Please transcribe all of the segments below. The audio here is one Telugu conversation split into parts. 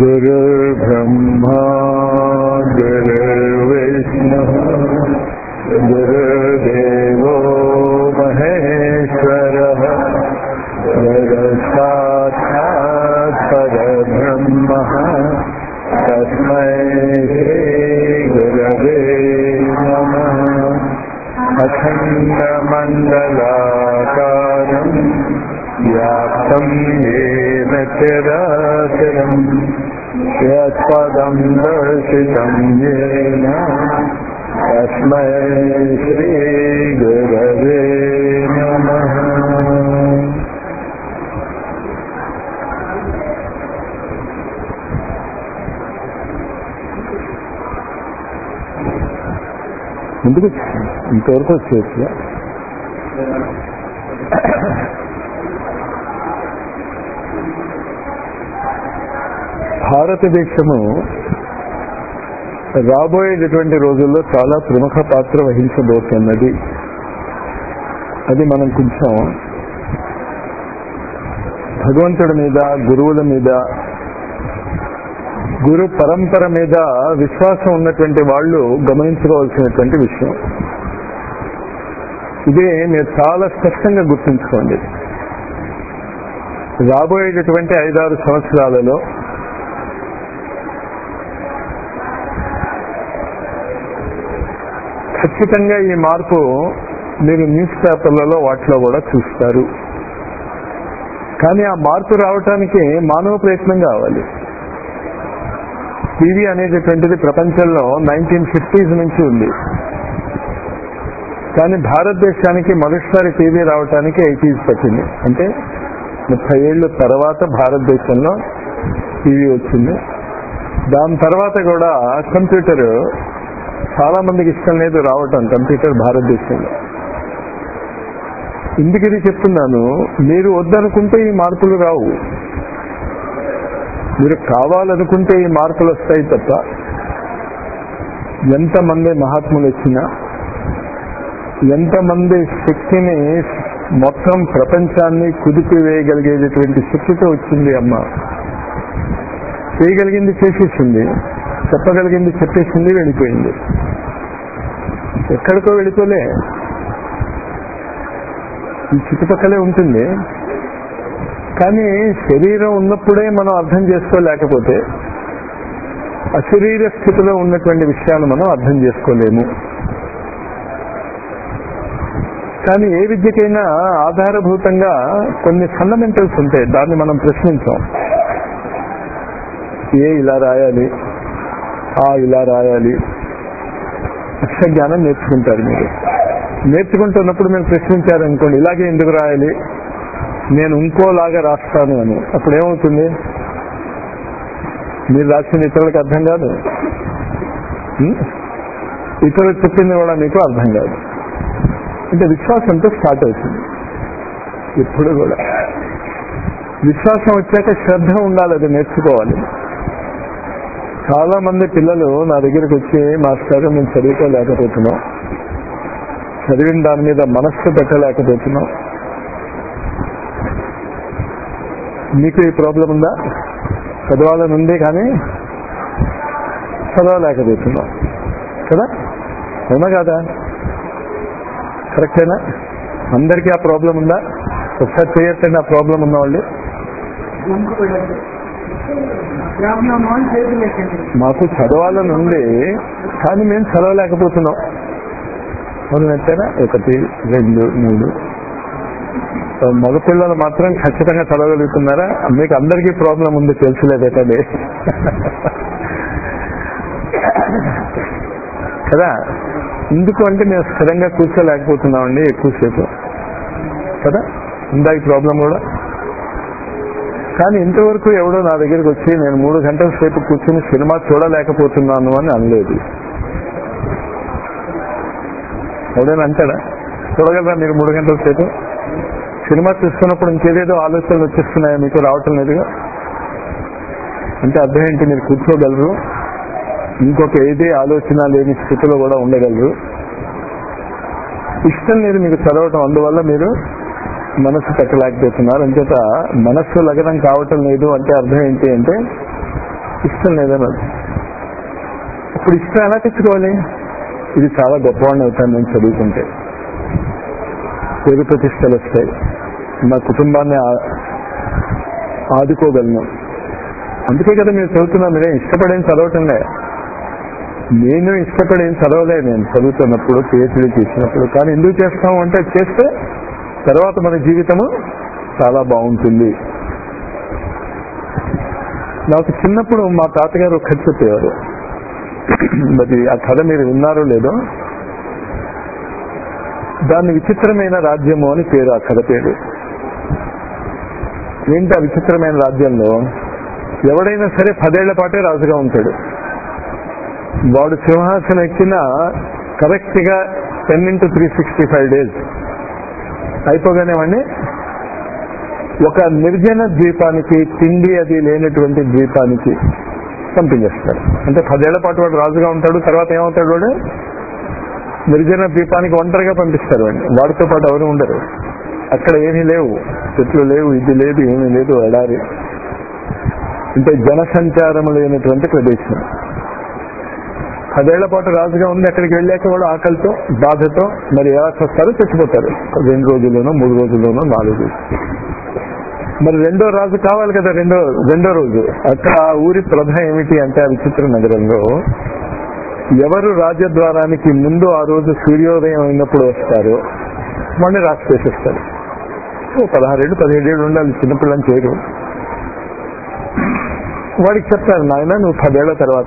गुरुर्ब्रह्मा गुरुर्विष्णुः गुरुदेवो महेश्वरः गुरुसाक्षात् परब्रह्मः तस्मै श्रीगुरवे नमः अखण्डमण्डलाकारम् व्याप्तं येन चराचरम् यत्पदं दर्शितं येन तस्मै श्रीगुरवे नमः ముందుకు ఇంతవరకు వచ్చేసి భారతదేశము రాబోయేటటువంటి రోజుల్లో చాలా ప్రముఖ పాత్ర వహించబోతున్నది అది మనం కొంచెం భగవంతుడి మీద గురువుల మీద గురు పరంపర మీద విశ్వాసం ఉన్నటువంటి వాళ్ళు గమనించుకోవాల్సినటువంటి విషయం ఇదే మీరు చాలా స్పష్టంగా గుర్తుంచుకోండి రాబోయేటటువంటి ఐదారు సంవత్సరాలలో ఖచ్చితంగా ఈ మార్పు మీరు న్యూస్ పేపర్లలో వాటిలో కూడా చూస్తారు కానీ ఆ మార్పు రావటానికి మానవ ప్రయత్నం కావాలి టీవీ అనేటటువంటిది ప్రపంచంలో నైన్టీన్ ఫిఫ్టీస్ నుంచి ఉంది కానీ భారతదేశానికి మొదటిసారి టీవీ రావటానికి ఎయిటీస్ పట్టింది అంటే ముప్పై ఏళ్ళు తర్వాత భారతదేశంలో టీవీ వచ్చింది దాని తర్వాత కూడా కంప్యూటర్ చాలా మందికి ఇష్టం లేదు రావటం కంప్యూటర్ భారతదేశంలో ఎందుకు ఇది చెప్తున్నాను మీరు వద్దనుకుంటే ఈ మార్పులు రావు మీరు కావాలనుకుంటే ఈ మార్పులు వస్తాయి తప్ప ఎంతమంది మహాత్ములు వచ్చినా ఎంతమంది శక్తిని మొత్తం ప్రపంచాన్ని కుదిపి వేయగలిగేటటువంటి శక్తితో వచ్చింది అమ్మ చేయగలిగింది చేసేసింది చెప్పగలిగింది చెప్పేసింది వెళ్ళిపోయింది ఎక్కడికో వెళ్ళిపోలే ఈ చుట్టుపక్కలే ఉంటుంది కానీ శరీరం ఉన్నప్పుడే మనం అర్థం చేసుకోలేకపోతే అశరీర స్థితిలో ఉన్నటువంటి విషయాలు మనం అర్థం చేసుకోలేము కానీ ఏ విద్యకైనా ఆధారభూతంగా కొన్ని ఫండమెంటల్స్ ఉంటాయి దాన్ని మనం ప్రశ్నించాం ఏ ఇలా రాయాలి ఆ ఇలా రాయాలి అక్షర జ్ఞానం నేర్చుకుంటారు మీరు నేర్చుకుంటున్నప్పుడు మీరు ప్రశ్నించారనుకోండి ఇలాగే ఎందుకు రాయాలి నేను ఇంకోలాగా రాస్తాను అని అప్పుడు ఏమవుతుంది మీరు రాసిన ఇతరులకు అర్థం కాదు ఇతరులు చెప్పింది కూడా మీకు అర్థం కాదు అంటే విశ్వాసంతో స్టార్ట్ అవుతుంది ఎప్పుడు కూడా విశ్వాసం వచ్చాక శ్రద్ధ ఉండాలి అది నేర్చుకోవాలి చాలా మంది పిల్లలు నా దగ్గరికి వచ్చి మాస్టర్ మేము చదువుకోలేకపోతున్నాం చదివిన దాని మీద మనస్సు పెట్టలేకపోతున్నాం మీకు ఈ ప్రాబ్లం ఉందా చదవాలని ఉంది కానీ చదవలేకపోతున్నాం కదా అవునా కదా కరెక్టేనా అందరికీ ఆ ప్రాబ్లం ఉందా ఒకసారి చేయొచ్చండి ఆ ప్రాబ్లం ఉన్న వాళ్ళు మాకు చదవాలని ఉంది కానీ మేము చదవలేకపోతున్నాం అవునంటేనా ఒకటి రెండు మూడు మగపిల్లలు మాత్రం ఖచ్చితంగా చదవగలుగుతున్నారా మీకు అందరికీ ప్రాబ్లం ఉంది తెలుసులేదటండి కదా ఎందుకు అంటే మేము స్థిరంగా కూర్చోలేకపోతున్నామండి ఎక్కువసేపు కదా ఉందా ఈ ప్రాబ్లం కూడా కానీ ఇంతవరకు ఎవడో నా దగ్గరికి వచ్చి నేను మూడు గంటల సేపు కూర్చుని సినిమా చూడలేకపోతున్నాను అని అనలేదు ఎవడైనా అంటాడా చూడగలరా మీరు మూడు గంటల సేపు సినిమా చూస్తున్నప్పుడు ఇంకేదేదో ఆలోచనలు వచ్చేస్తున్నాయా మీకు రావటం లేదుగా అంటే అర్థం ఏంటి మీరు కూర్చోగలరు ఇంకొక ఏదే ఆలోచన లేని స్థితిలో కూడా ఉండగలరు ఇష్టం లేదు మీకు చదవటం అందువల్ల మీరు మనస్సు పెట్టలేకపోతున్నారు అంచేత మనస్సు లగనం కావటం లేదు అంటే అర్థం ఏంటి అంటే ఇష్టం లేదన్నాడు ఇప్పుడు ఇష్టం ఎలా తెచ్చుకోవాలి ఇది చాలా గొప్పవాడిని అవుతాను నేను చదువుకుంటే పేరు ప్రతిష్టలు వస్తాయి నా కుటుంబాన్ని ఆ- ఆదుకోగలను అందుకే కదా మీరు చదువుతున్నాను నేను ఇష్టపడేం చదవటంలే నేను ఇష్టపడేం చదవలే నేను చదువుతున్నప్పుడు పిహెచ్డీ చేసినప్పుడు కానీ ఎందుకు చేస్తాము అంటే చేస్తే తర్వాత మన జీవితము చాలా బాగుంటుంది నాకు చిన్నప్పుడు మా తాతగారు ఒక కథ చెప్పేవారు మరి ఆ కథ మీరు విన్నారో లేదో దాన్ని విచిత్రమైన రాజ్యము అని పేరు ఆ కథ పేరు ఏంటి ఆ విచిత్రమైన రాజ్యంలో ఎవడైనా సరే పదేళ్ల పాటే రాజుగా ఉంటాడు వాడు సింహాసనం ఎక్కిన కరెక్ట్ గా ten into three sixty five days అయిపోగానే వాడిని ఒక నిర్జన ద్వీపానికి తిండి అది లేనటువంటి ద్వీపానికి పంపించేస్తారు అంటే పదేళ్ల పాటు వాడు రాజుగా ఉంటాడు తర్వాత ఏమవుతాడు వాడు నిర్జన ద్వీపానికి ఒంటరిగా పంపిస్తారు వాడిని వాడితో పాటు ఎవరు ఉండరు అక్కడ ఏమీ లేవు చెట్లు లేవు ఇది లేదు ఏమీ లేదు ఎడారి అంటే జనసంచారం లేనటువంటి ప్రదేశం పదేళ్ల పాటు రాజుగా ఉంది అక్కడికి వెళ్ళాక కూడా ఆకలితో బాధతో మరి ఎలా వస్తారో చచ్చిపోతారు రెండు రోజుల్లోనో మూడు రోజుల్లోనో నాలుగు రోజులు మరి రెండో రాజు కావాలి కదా రెండో రెండో రోజు అక్కడ ఆ ఊరి ప్రభ ఏమిటి అంటే ఆ విచిత్ర నగరంలో ఎవరు రాజద్వారానికి ముందు ఆ రోజు సూర్యోదయం అయినప్పుడు వస్తారో వాడిని రాసి చేసేస్తారు ఓ పదహారేళ్ళు పదిహేడేళ్ళు ఉండాలి చిన్నపిల్లని చేయరు వాడికి చెప్తారు నాయన నువ్వు పదేళ్ల తర్వాత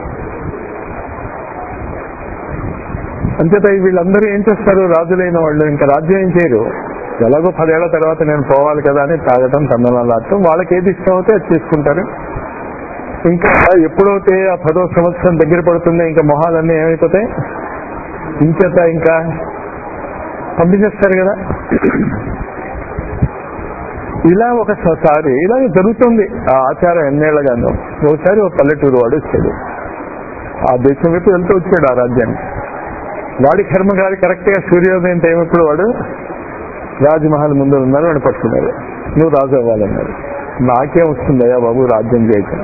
అంతేత వీళ్ళందరూ ఏం చేస్తారు రాజులైన వాళ్ళు ఇంకా రాజ్యం ఏం చేయరు ఎలాగో పదేళ్ల తర్వాత నేను పోవాలి కదా అని తాగటం తమిళనాడటం వాళ్ళకి ఏది ఇష్టం అవుతే అది చేసుకుంటారు ఇంకా ఎప్పుడైతే ఆ పదో సంవత్సరం దగ్గర పడుతుందో ఇంకా మొహాలన్నీ ఏమైపోతాయి ఇంచేత ఇంకా పంపించేస్తారు కదా ఇలా ఒకసారి ఇలా జరుగుతుంది ఆ ఆచారం ఎన్నేళ్లగాను ఒకసారి ఒక పల్లెటూరు వాడు వచ్చాడు ఆ దేశం వైపు వెళ్తూ వచ్చాడు ఆ రాజ్యాన్ని వాడి కర్మ గారి కరెక్ట్ గా సూర్యోదయం టైం ఇప్పుడు వాడు రాజమహల్ ముందు ఉన్నారు వాడు పట్టుకున్నారు నువ్వు రాజు అవ్వాలన్నారు నాకేం వస్తుందయ్యా బాబు రాజ్యం చేయటం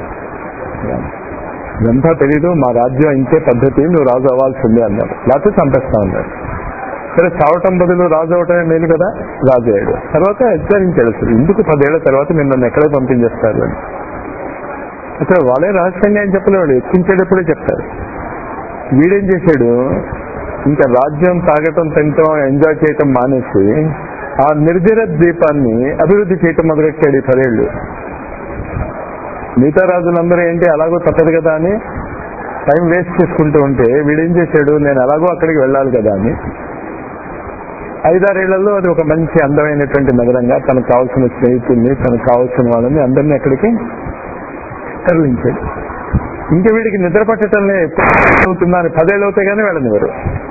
ఇదంతా తెలీదు మా రాజ్యం ఇంతే పద్ధతి నువ్వు రాజు అవ్వాల్సిందే అన్నారు లేకపోతే చంపేస్తా ఉన్నారు సరే చావటం బదులు రాజు అవటమే మేలు కదా రాజు అయ్యాడు తర్వాత హెచ్చరించాడు అసలు ఎందుకు పదేళ్ల తర్వాత నేను నన్ను ఎక్కడ పంపించేస్తారు అని అసలు వాళ్ళే రహస్యంగా ఏం చెప్పలేవాడు ఎక్కించేటప్పుడే చెప్తారు వీడేం చేశాడు ఇంకా రాజ్యం తాగటం తినటం ఎంజాయ్ చేయటం మానేసి ఆ నిర్జర ద్వీపాన్ని అభివృద్ధి చేయటం మొదలెట్టాడు ఈ పదేళ్లు మిగతా రాజులందరూ ఏంటి అలాగో తప్పదు కదా అని టైం వేస్ట్ చేసుకుంటూ ఉంటే వీడేం చేశాడు నేను ఎలాగో అక్కడికి వెళ్ళాలి కదా అని ఐదారేళ్లలో అది ఒక మంచి అందమైనటువంటి నగరంగా తనకు కావాల్సిన స్నేహితుల్ని తనకు కావాల్సిన వాళ్ళని అందరినీ అక్కడికి తరలించాడు ఇంకా వీడికి నిద్ర పట్టడంలో ఎప్పుడు అవుతుందా అని పదేళ్ళు అవుతాయి కానీ వెళ్ళనివ్వరు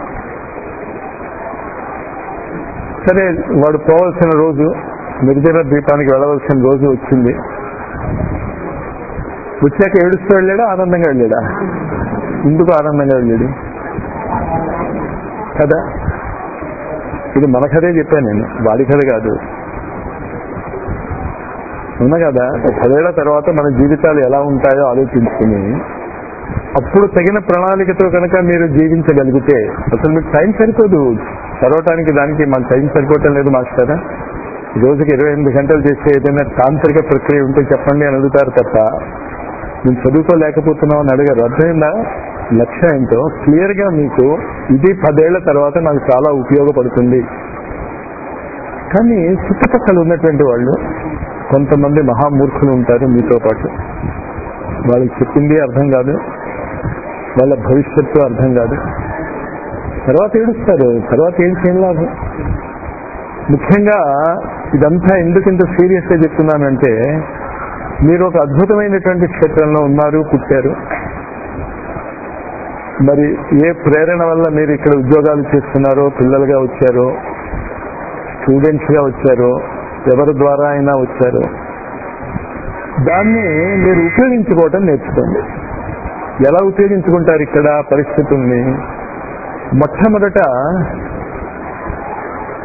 సరే వాడు పోవలసిన రోజు నిర్జన ద్వీపానికి వెళ్ళవలసిన రోజు వచ్చింది వచ్చాక ఏడుస్తూ వెళ్ళాడా ఆనందంగా వెళ్ళాడా ఎందుకు ఆనందంగా వెళ్ళాడు కదా ఇది మన కథే చెప్పాను నేను వాడి కథ కాదు ఉన్నా కదా పదేళ్ల తర్వాత మన జీవితాలు ఎలా ఉంటాయో ఆలోచించుకుని అప్పుడు తగిన ప్రణాళికతో కనుక మీరు జీవించగలిగితే అసలు మీకు టైం సరిపోదు చదవటానికి దానికి మన టైం సరిపోవటం లేదు మాస్టర్ రోజుకి ఇరవై ఎనిమిది గంటలు చేసే ఏదైనా తాంత్రిక ప్రక్రియ ఉంటే చెప్పండి అని అడుగుతారు తప్ప నేను చదువుకోలేకపోతున్నావు అని అడిగారు అర్థమైందా లక్ష్యం ఏంటో క్లియర్ గా మీకు ఇది పదేళ్ల తర్వాత నాకు చాలా ఉపయోగపడుతుంది కానీ చుట్టుపక్కల ఉన్నటువంటి వాళ్ళు కొంతమంది మహామూర్ఖులు ఉంటారు మీతో పాటు వాళ్ళకి చెప్పింది అర్థం కాదు వాళ్ళ భవిష్యత్తు అర్థం కాదు తర్వాత ఏడుస్తారు తర్వాత ఏం చేయలేదు ముఖ్యంగా ఇదంతా ఎందుకు ఇంత సీరియస్ గా చెప్తున్నానంటే మీరు ఒక అద్భుతమైనటువంటి క్షేత్రంలో ఉన్నారు పుట్టారు మరి ఏ ప్రేరణ వల్ల మీరు ఇక్కడ ఉద్యోగాలు చేస్తున్నారో పిల్లలుగా వచ్చారో స్టూడెంట్స్ గా వచ్చారో ఎవరి ద్వారా అయినా వచ్చారో దాన్ని మీరు ఉపయోగించుకోవటం నేర్చుకోండి ఎలా ఉపయోగించుకుంటారు ఇక్కడ పరిస్థితుల్ని మొట్టమొదట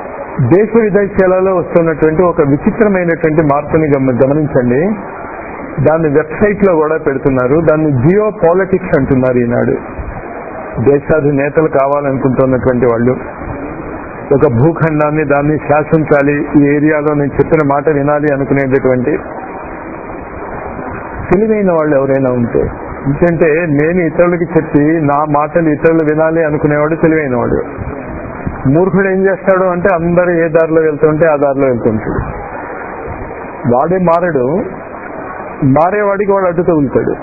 దేశ విదేశాలలో వస్తున్నటువంటి ఒక విచిత్రమైనటువంటి మార్పుని గమ- గమనించండి దాన్ని వెబ్సైట్ లో కూడా పెడుతున్నారు దాన్ని జియో పాలిటిక్స్ అంటున్నారు ఈనాడు దేశాధినేతలు కావాలనుకుంటున్నటువంటి వాళ్ళు ఒక భూఖండాన్ని దాన్ని శాసించాలి ఈ ఏరియాలో నేను చెప్పిన మాట వినాలి అనుకునేటటువంటి తెలివైన వాళ్ళు ఎవరైనా ఉంటే ఎందుకంటే నేను ఇతరులకి చెప్పి నా మాటలు ఇతరులు వినాలి అనుకునేవాడు తెలివైన వాడు మూర్ఖుడు ఏం చేస్తాడు అంటే అందరూ ఏ దారిలో వెళ్తుంటే ఆ దారిలో వెళ్తుంటాడు వాడే మారడు మారేవాడికి వాడు అడ్డు తగులుతాడు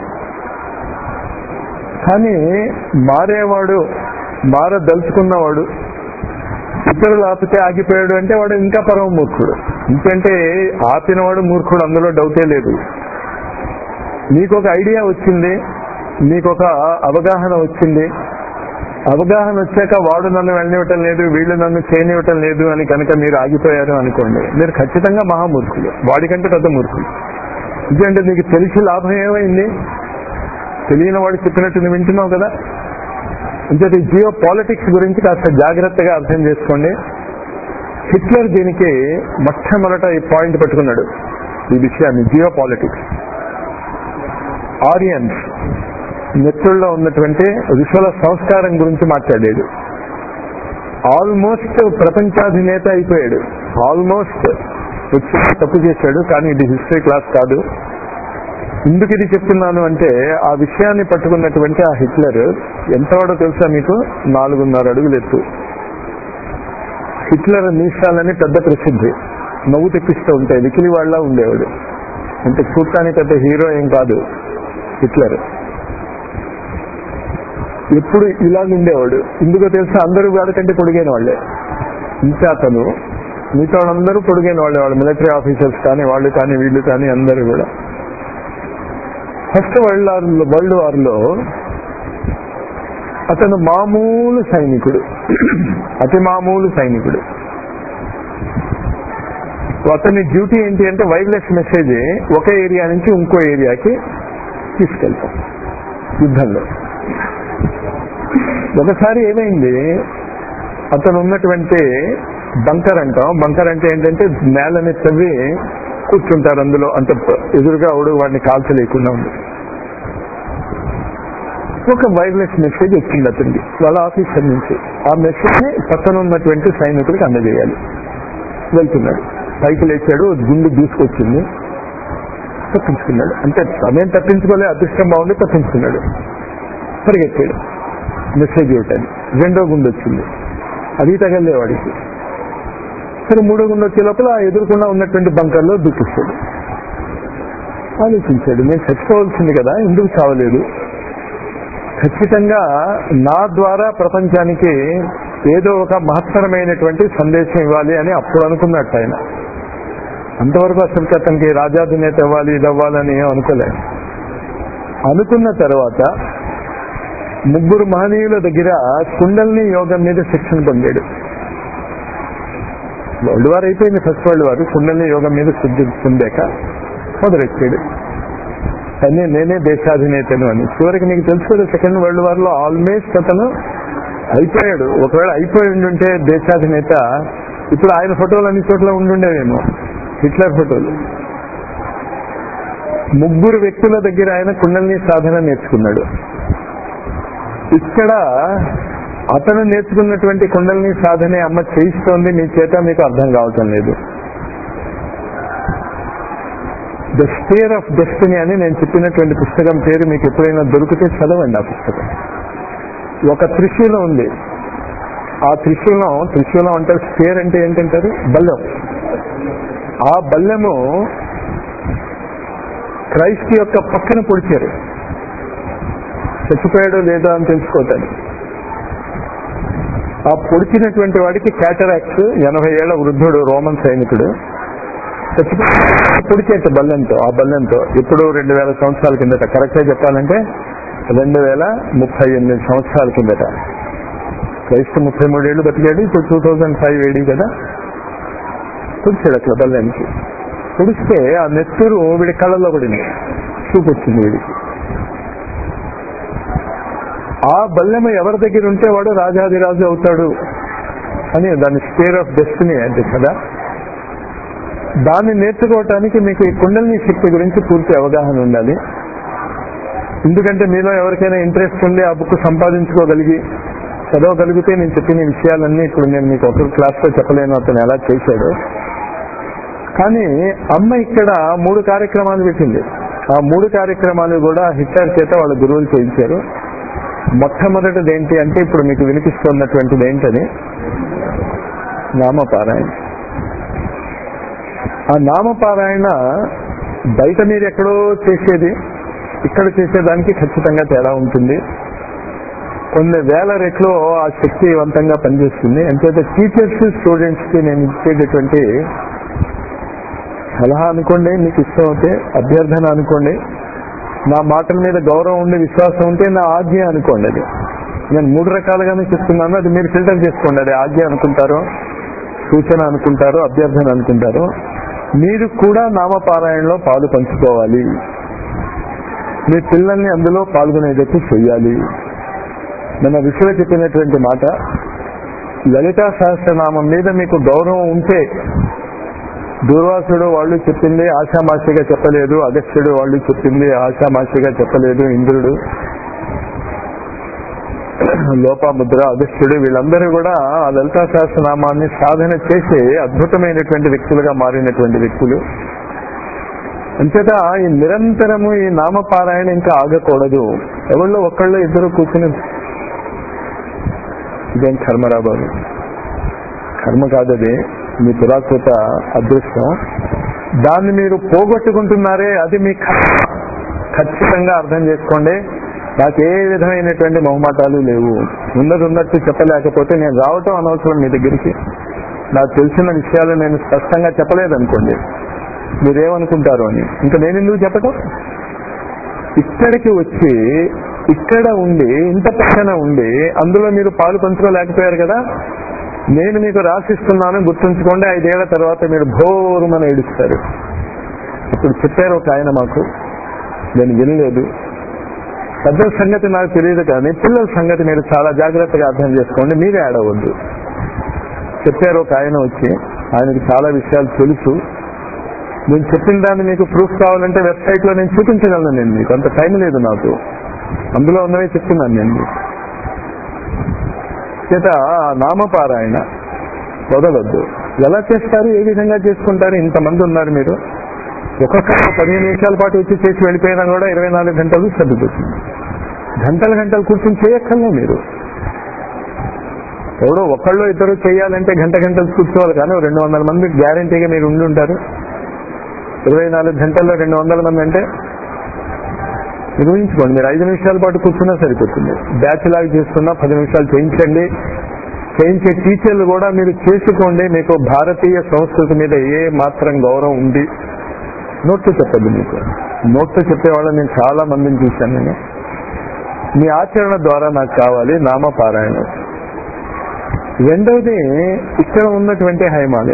కానీ మారేవాడు మారదలుచుకున్నవాడు ఇతరులు ఆపితే ఆగిపోయాడు అంటే వాడు ఇంకా పరమ మూర్ఖుడు ఎందుకంటే ఆపినవాడు మూర్ఖుడు అందులో డౌటే లేదు మీకు ఒక ఐడియా వచ్చింది మీకు ఒక అవగాహన వచ్చింది అవగాహన వచ్చాక వాడు నన్ను వెళ్ళనివ్వటం లేదు వీళ్ళు నన్ను చేయనివ్వటం లేదు అని కనుక మీరు ఆగిపోయారు అనుకోండి మీరు ఖచ్చితంగా మహామూర్ఖులు వాడికంటే పెద్ద మూర్ఖులు ఎందుకంటే నీకు తెలిసి లాభం ఏమైంది తెలియని వాడు చెప్పినట్టు నువ్వు వింటున్నావు కదా అంటే జియో పాలిటిక్స్ గురించి కాస్త జాగ్రత్తగా అర్థం చేసుకోండి హిట్లర్ దీనికి మొట్టమొదట ఈ పాయింట్ పెట్టుకున్నాడు ఈ విషయాన్ని జియో పాలిటిక్స్ ఆరియన్స్ నెత్తుల్లో ఉన్నటువంటి ఋషుల సంస్కారం గురించి మాట్లాడాడు ఆల్మోస్ట్ ప్రపంచాధినేత అయిపోయాడు ఆల్మోస్ట్ వచ్చి తప్పు చేశాడు కానీ ఇది హిస్టరీ క్లాస్ కాదు ఎందుకు ఇది చెప్తున్నాను అంటే ఆ విషయాన్ని పట్టుకున్నటువంటి ఆ హిట్లర్ ఎంతవాడో తెలుసా మీకు నాలుగున్నర అడుగులు ఎత్తు హిట్లర్ మీసాలని పెద్ద ప్రసిద్ధి నవ్వు తెప్పిస్తూ ఉంటాయి వికిలి వాళ్ళ ఉండేవాడు అంటే చూడటానికి పెద్ద హీరో ఏం కాదు హిట్లర్ ఎప్పుడు ఇలాగ ఉండేవాడు ఎందుకో తెలుసా అందరూ వాడికంటే పొడిగైన వాళ్ళే ఇంకా అతను మిగతా వాళ్ళందరూ పొడిగైన వాళ్ళే వాళ్ళు మిలిటరీ ఆఫీసర్స్ కానీ వాళ్ళు కానీ వీళ్ళు కానీ అందరూ కూడా first world war world war లో అతను మామూలు సైనికుడు అతి మామూలు సైనికుడు అతని డ్యూటీ ఏంటి అంటే వైర్లెస్ మెసేజ్ ఒక ఏరియా నుంచి ఇంకో ఏరియాకి తీసుకెళ్తాం యుద్ధంలో ఒకసారి ఏమైంది అతను ఉన్నటువంటి బంకర్ అంటాం బంకర్ అంటే ఏంటంటే నేలని తవ్వి కూర్చుంటారు అందులో అంత ఎదురుగా అవడు వాడిని కాల్చలేకుండా ఉంది ఒక వైర్లెస్ మెసేజ్ వచ్చింది అతనికి వాళ్ళ ఆఫీసర్ నుంచి ఆ మెసేజ్ పక్కన ఉన్నటువంటి సైనికులకు అందజేయాలి వెళ్తున్నాడు పైకి లేచాడు గుండు దూసుకొచ్చింది తప్పించుకున్నాడు అంటే సమయం తప్పించుకోలే అదృష్టం బాగుండి తప్పించుకున్నాడు పరిగెత్తాడు మెసేజ్ ఇవ్వటానికి రెండో గుండు వచ్చింది అది తగలే వాడికి సరే మూడో గుండు వచ్చే లోపల ఆ ఎదురుకుండా ఉన్నటువంటి బంకర్లో దుఃఖిస్తాడు ఆలోచించాడు నేను చచ్చిపోవాల్సింది కదా ఎందుకు చావలేదు ఖచ్చితంగా నా ద్వారా ప్రపంచానికి ఏదో ఒక మహత్తరమైనటువంటి సందేశం ఇవ్వాలి అని అప్పుడు అనుకున్నట్టు ఆయన అంతవరకు అసలు అతనికి రాజాధినేత ఇవ్వాలి ఇది అవ్వాలని ఏం అనుకోలేదు అనుకున్న తర్వాత ముగ్గురు మహనీయుల దగ్గర కుండల్ని యోగం మీద శిక్షణ పొందాడు వరల్డ్ వార్ అయిపోయింది ఫస్ట్ వరల్డ్ వార్ కుండల్ని యోగం మీద శుద్ధి పొందాక మొదలెట్టాడు కానీ నేనే దేశాధినేతను అని చివరికి నీకు తెలుసు కదా సెకండ్ వరల్డ్ వార్ లో ఆల్మోస్ట్ అతను అయిపోయాడు ఒకవేళ అయిపోయి ఉండుంటే దేశాధినేత ఇప్పుడు ఆయన ఫోటోలు అన్ని చోట్ల ఉండుండేవేమో హిట్లర్ ఫోటోలు ముగ్గురు వ్యక్తుల దగ్గర ఆయన కుండల్ని సాధన నేర్చుకున్నాడు ఇక్కడ అతను నేర్చుకున్నటువంటి కుండల్ని సాధనే అమ్మ చేయిస్తోంది మీ చేత మీకు అర్థం కావటం లేదు ద స్పేర్ ఆఫ్ డెస్టినీ అని నేను చెప్పినటువంటి పుస్తకం పేరు మీకు ఎప్పుడైనా దొరికితే చదవండి ఆ పుస్తకం ఒక త్రిశూలం ఉంది ఆ త్రిశూలం త్రిశూలం అంటారు స్పేర్ అంటే ఏంటంటారు బల్లెం ఆ బల్లెము క్రైస్ట్ యొక్క పక్కన పొడిచారు చచ్చిపోయాడో లేదో అని తెలుసుకోవటానికి ఆ పొడిచినటువంటి వాడికి క్యాటరాక్స్ ఎనభై ఏళ్ల వృద్ధుడు రోమన్ సైనికుడు చచ్చిపోయి పొడిచేట బల్లెంతో ఆ బల్లెంతో ఇప్పుడు రెండు వేల సంవత్సరాల కిందట కరెక్ట్ గా చెప్పాలంటే రెండు వేల ముప్పై ఎనిమిది సంవత్సరాల కిందట క్రైస్తు ముప్పై మూడేళ్లు బతికాడు ఇప్పుడు టూ థౌజండ్ ఫైవ్ ఏడి కదా పొడిచాడు అట్లా బల్లెంకి పొడిస్తే ఆ నెత్తురు వీడి కళ్ళల్లో పడింది చూపు వచ్చింది వీడికి ఆ బల్లెమ ఎవరి దగ్గర ఉంటే వాడు రాజాదిరాజు అవుతాడు అని దాని స్పేర్ ఆఫ్ డెస్టినీ అంటే కదా దాన్ని నేర్చుకోవటానికి మీకు ఈ కుండలిని శక్తి గురించి పూర్తి అవగాహన ఉండాలి ఎందుకంటే మీలో ఎవరికైనా ఇంట్రెస్ట్ ఉండి ఆ బుక్ సంపాదించుకోగలిగి చదవగలిగితే నేను చెప్పిన విషయాలన్నీ ఇప్పుడు నేను మీకు ఒక క్లాస్లో చెప్పలేను అతను ఎలా చేశాడు కానీ అమ్మ ఇక్కడ మూడు కార్యక్రమాలు పెట్టింది ఆ మూడు కార్యక్రమాలు కూడా హిట్లర్ చేత వాళ్ళ గురువులు చేయించారు మొట్టమొదటిది ఏంటి అంటే ఇప్పుడు మీకు వినిపిస్తున్నటువంటిది ఏంటని నామపారాయణ ఆ నామపారాయణ బయట మీరు ఎక్కడో చేసేది ఇక్కడ చేసేదానికి ఖచ్చితంగా తేడా ఉంటుంది కొన్ని వేల రెట్లు ఆ శక్తివంతంగా పనిచేస్తుంది అంచేత టీచర్స్ స్టూడెంట్స్ కి నేను ఇచ్చేటటువంటి సలహా అనుకోండి మీకు ఇష్టం అయితే అభ్యర్థన అనుకోండి నా మాటల మీద గౌరవం ఉండి విశ్వాసం ఉంటే నా ఆజ్ఞ అనుకోండి అది నేను మూడు రకాలుగానే చెప్తున్నాను అది మీరు ఫిల్టర్ చేసుకోండి అది ఆజ్ఞ అనుకుంటారో సూచన అనుకుంటారో అభ్యర్థన అనుకుంటారో మీరు కూడా నామపారాయణలో పాలు పంచుకోవాలి మీ పిల్లల్ని అందులో పాల్గొనేటట్టు చెయ్యాలి మన ఋషులు చెప్పినటువంటి మాట లలితా సహస్రనామం మీద మీకు గౌరవం ఉంటే దూర్వాసుడు వాళ్ళు చెప్పింది ఆశామాషిగా చెప్పలేదు అగస్త్యుడు వాళ్ళు చెప్పింది ఆశామాషిగా చెప్పలేదు ఇంద్రుడు లోపాముద్ర అగస్త్యుడు వీళ్ళందరూ కూడా ఆ లలితా సహస్రనామాన్ని సాధన చేసి అద్భుతమైనటువంటి వ్యక్తులుగా మారినటువంటి వ్యక్తులు అంచేత ఈ నిరంతరము ఈ నామపారాయణ ఇంకా ఆగకూడదు ఎవరిలో ఒకళ్ళు ఇద్దరు కూర్చుని ఇదేం కర్మరా బాబు కర్మ కాదది మీ పురాకృత అదృష్టం దాన్ని మీరు పోగొట్టుకుంటున్నారే అది మీ కర్మ. ఖచ్చితంగా అర్థం చేసుకోండి నాకు ఏ విధమైనటువంటి మొహమాటాలు లేవు ఉన్నది ఉన్నట్టు చెప్పలేకపోతే నేను రావటం అనవసరం మీ దగ్గరికి నాకు తెలిసిన విషయాలు నేను స్పష్టంగా చెప్పలేదనుకోండి మీరేమనుకుంటారు అని ఇంకా నేను ఎందుకు చెప్పటం ఇక్కడికి వచ్చి ఇక్కడ ఉండి ఇంత పక్కన ఉండి అందులో మీరు పాలు పంచుకోలేకపోయారు కదా నేను మీకు రాసిస్తున్నాను గుర్తుంచుకోండి ఐదేళ్ల తర్వాత మీరు భోరుమని ఏడుస్తారు ఇప్పుడు చెప్పారు ఒక ఆయన మాకు నేను వినలేదు పెద్దల సంగతి నాకు తెలియదు కానీ పిల్లల సంగతి మీరు చాలా జాగ్రత్తగా అర్థం చేసుకోండి మీరే ఆడవద్దు చెప్పారు ఒక ఆయన వచ్చి ఆయనకి చాలా విషయాలు తెలుసు నేను చెప్పిన దాన్ని మీకు ప్రూఫ్ కావాలంటే వెబ్సైట్ లో నేను చూపించగలను నేను మీకు అంత టైం లేదు నాకు అందులో ఉన్నవే చెప్తున్నాను నేను మీకు. చేత ఆ నామపారాయణ వదలొద్దు ఎలా చేస్తారు ఏ విధంగా చేసుకుంటారు ఇంతమంది ఉన్నారు మీరు ఒక్కొక్క పదిహేను నిమిషాల పాటు వచ్చి చేసి వెళ్ళిపోయినా కూడా ఇరవై నాలుగు గంటలు సర్దుపోతుంది గంటలు గంటలు కూర్చొని చేయక్కర్లే మీరు ఎవడో ఒకళ్ళు ఇద్దరు చేయాలంటే గంట గంటలు కూర్చోవాలి కానీ ఓ రెండు వందల మంది గ్యారంటీగా మీరు ఉండి ఉంటారు ఇరవై నాలుగు గంటల్లో రెండు వందల మంది అంటే నిర్వహించుకోండి మీరు ఐదు నిమిషాల పాటు కూర్చున్నా సరిపోతుంది బ్యాచ్ లాగా చేసుకున్నా పది నిమిషాలు చేయించండి చేయించే టీచర్లు కూడా మీరు చేసుకోండి మీకు భారతీయ సంస్కృతి మీద ఏ మాత్రం గౌరవం ఉంది నోట్తో చెప్పద్దు మీకు నోట్తో చెప్పే వాళ్ళని నేను చాలా మందిని చూశాను నేను మీ ఆచరణ ద్వారా నాకు కావాలి నామపారాయణం రెండవది ఇక్కడ ఉన్నటువంటి హైమాలయ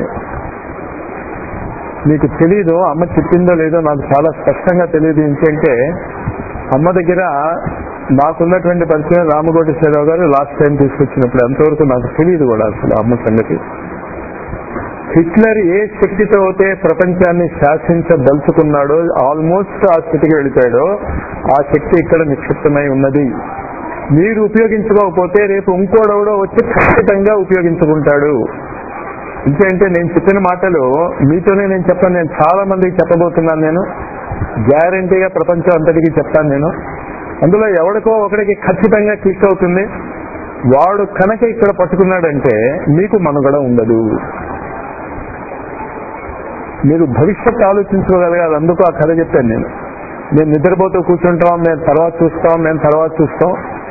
మీకు తెలీదు అమ్మ చెప్పిందో లేదో నాకు చాలా స్పష్టంగా తెలియదు ఏంటంటే అమ్మ దగ్గర నాకున్నటువంటి పరిచయం రామకోటేశ్వరరావు గారు లాస్ట్ టైం తీసుకొచ్చినప్పుడు ఎంతవరకు నాకు తెలియదు కూడా అసలు అమ్మ సంగతి హిట్లర్ ఏ శక్తితో అయితే ప్రపంచాన్ని శాసించదలుచుకున్నాడో ఆల్మోస్ట్ ఆ స్థితికి వెళ్ళిపోయాడో ఆ శక్తి ఇక్కడ నిక్షిప్తమై ఉన్నది మీరు ఉపయోగించుకోకపోతే రేపు ఇంకోడెవడో వచ్చి ఖచ్చితంగా ఉపయోగించుకుంటాడు ఇంకేంటే నేను చెప్పిన మాటలు మీతోనే నేను చెప్పాను నేను చాలా మందికి చెప్పబోతున్నాను నేను గ్యారంటీగా ప్రపంచం అంతటికి చెప్తాను నేను అందులో ఎవడికో ఒకడికి ఖచ్చితంగా క్లిక్ అవుతుంది వాడు కనుక ఇక్కడ పట్టుకున్నాడంటే మీకు మనుగడ ఉండదు మీరు భవిష్యత్తు ఆలోచించుకోగలగాలి అందుకు ఆ కథ చెప్పాను నేను మేము నిద్రపోతూ కూర్చుంటాం మేము తర్వాత చూస్తాం మేము తర్వాత చూస్తాం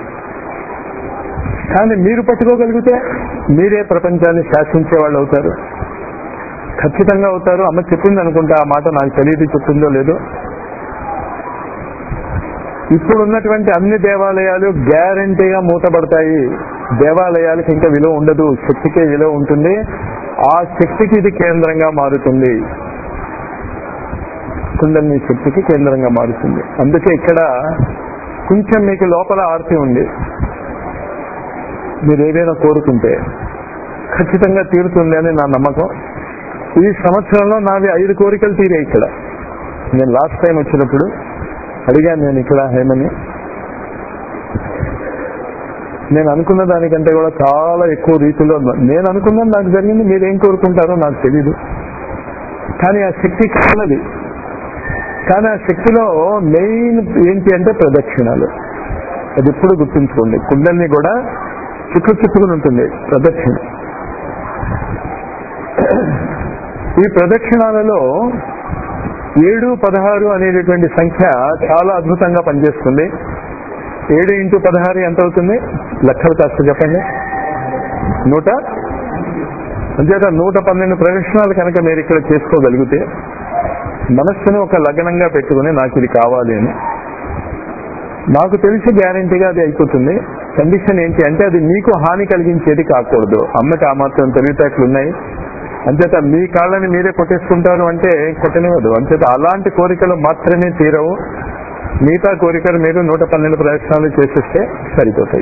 కానీ మీరు పట్టుకోగలిగితే మీరే ప్రపంచాన్ని శాసించే వాళ్ళు అవుతారు ఖచ్చితంగా అవుతారు అమ్మ చెప్పింది అనుకుంటా ఆ మాట నాకు తెలియదు చెప్పిందో లేదో ఇప్పుడు ఉన్నటువంటి అన్ని దేవాలయాలు గ్యారంటీగా మూతపడతాయి దేవాలయాలకు ఇంకా విలువ ఉండదు శక్తికే విలువ ఉంటుంది ఆ శక్తికి ఇది కేంద్రంగా మారుతుంది కుండలిని శక్తికి కేంద్రంగా మారుతుంది అందుకే ఇక్కడ కొంచెం మీకు లోపల ఆర్తి ఉంది మీరు ఏదైనా కోరుకుంటే ఖచ్చితంగా తీరుతుంది అని నా నమ్మకం ఈ సంవత్సరంలో నావి ఐదు కోరికలు తీరాయి ఇక్కడ నేను లాస్ట్ టైం వచ్చినప్పుడు అడిగాను నేను ఇక్కడ హేమని నేను అనుకున్న దానికంటే కూడా చాలా ఎక్కువ రీతిలో నేను అనుకున్నది నాకు జరిగింది మీరు ఏం కోరుకుంటారో నాకు తెలీదు కానీ ఆ శక్తి కాలది కానీ ఆ శక్తిలో మెయిన్ ఏంటి అంటే ప్రదక్షిణాలు అది ఎప్పుడు గుర్తుంచుకోండి కుండల్ని కూడా చుట్టు చుట్టుకుని ఉంటుంది ప్రదక్షిణ ఈ ప్రదక్షిణాలలో ఏడు పదహారు అనేటటువంటి సంఖ్య చాలా అద్భుతంగా పనిచేస్తుంది ఏడు ఇంటూ పదహారు ఎంత అవుతుంది లెక్కలు కాస్త చెప్పండి నూట అంచేత నూట పన్నెండు ప్రదక్షిణాలు కనుక మీరు ఇక్కడ చేసుకోగలిగితే మనస్సును ఒక లగ్నంగా పెట్టుకుని నాకు ఇది కావాలి అని నాకు తెలిసి గ్యారంటీగా అది అయిపోతుంది కండిషన్ ఏంటి అంటే అది మీకు హాని కలిగించేది కాకూడదు అమ్మకి ఆ మాత్రం తెలివితేటలు ఉన్నాయి అంచేత మీ కాళ్ళని మీరే కొట్టేసుకుంటారు అంటే కొట్టనివ్వదు అంచేత అలాంటి కోరికలు మాత్రమే తీరవు మిగతా కోరికలు మీరు నూట పన్నెండు ప్రదక్షిణాలు చేసేస్తే సరిపోతాయి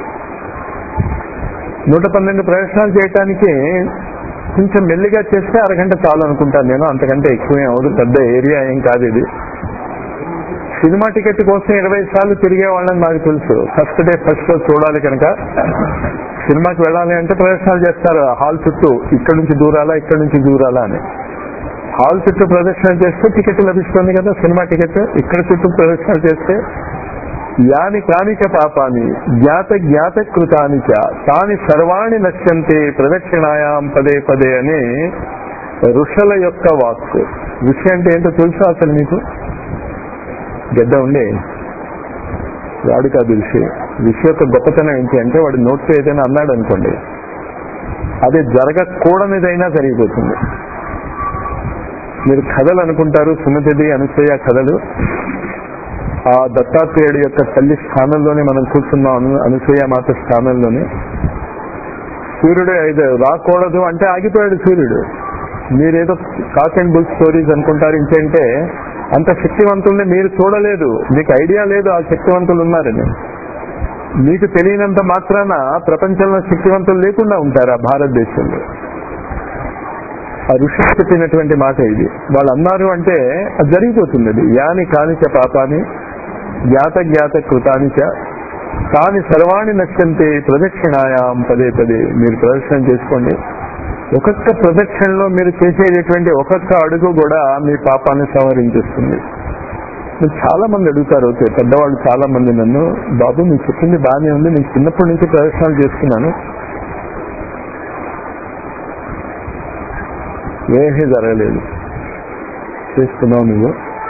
నూట పన్నెండు ప్రదక్షిణాలు చేయటానికి కొంచెం మెల్లిగా చేస్తే అరగంట చాలు అనుకుంటాను నేను అంతకంటే ఎక్కువే అవదు పెద్ద ఏరియా ఏం కాదు ఇది సినిమా టికెట్ కోసం ఇరవై సార్లు తిరిగే వాళ్ళని నాకు తెలుసు ఫస్ట్ డే ఫస్ట్ షో చూడాలి కనుక సినిమాకి వెళ్ళాలి అంటే ప్రదర్శనలు చేస్తారు హాల్ చుట్టూ ఇక్కడ నుంచి దూరాలా ఇక్కడ నుంచి దూరాలా అని హాల్ చుట్టూ ప్రదర్శన చేస్తే టికెట్ లభిస్తుంది కదా సినిమా టికెట్ ఇక్కడ చుట్టూ ప్రదర్శన చేస్తే యాని కానిక పాపాని జ్ఞాత జ్ఞాత కృతానిచ తాని సర్వాణి నశ్యంతే ప్రదక్షిణాయాం పదే పదే అని ఋషుల యొక్క వాక్కు ఋషి అంటే ఏంటో తెలుసా అసలు మీకు గడ్డ ఉండే వాడు కాదు ఋషి ఋషి యొక్క గొప్పతనం ఏంటి అంటే వాడు నోట్తో ఏదైనా అన్నాడు అనుకోండి అది జరగకూడనిదైనా జరిగిపోతుంది మీరు కథలు అనుకుంటారు సుమతిది అనుసూయ కథలు ఆ దత్తాత్రేయుడు యొక్క తల్లి స్థానంలోనే మనం కూర్చున్నాం అను అనసూయ మాత స్థానంలోనే సూర్యుడు ఐదు రాకూడదు అంటే ఆగిపోయాడు సూర్యుడు మీరేదో కాక్ అండ్ బుల్ స్టోరీస్ అనుకుంటారు ఇంకేంటే అంత శక్తివంతుల్ని మీరు చూడలేదు మీకు ఐడియా లేదు ఆ శక్తివంతులు ఉన్నారని మీకు తెలియనంత మాత్రాన ప్రపంచంలో శక్తివంతులు లేకుండా ఉంటారు ఆ భారతదేశంలో ఆ ఋషులు చెప్పినటువంటి మాట ఇది వాళ్ళు అన్నారు అంటే అది జరిగిపోతుంది అది యాని కానిచ పాపాని జ్ఞాత జ్ఞాత కృతానిచ కాని సర్వాణి నచ్చంతే ప్రదక్షిణాయాం పదే పదే మీరు ప్రదక్షిణ చేసుకోండి ఒక్కొక్క ప్రదక్షిణలో మీరు చేసేటటువంటి ఒక్కొక్క అడుగు కూడా మీ పాపాన్ని సంహరించేస్తుంది చాలా మంది అడుగుతారు ఓకే పెద్దవాళ్ళు చాలా మంది నన్ను బాబు మీకు చెప్పింది బాగానే ఉంది నేను చిన్నప్పటి నుంచి ప్రదర్శనలు చేస్తున్నాను ఏమీ జరగలేదు చేస్తున్నావు నువ్వు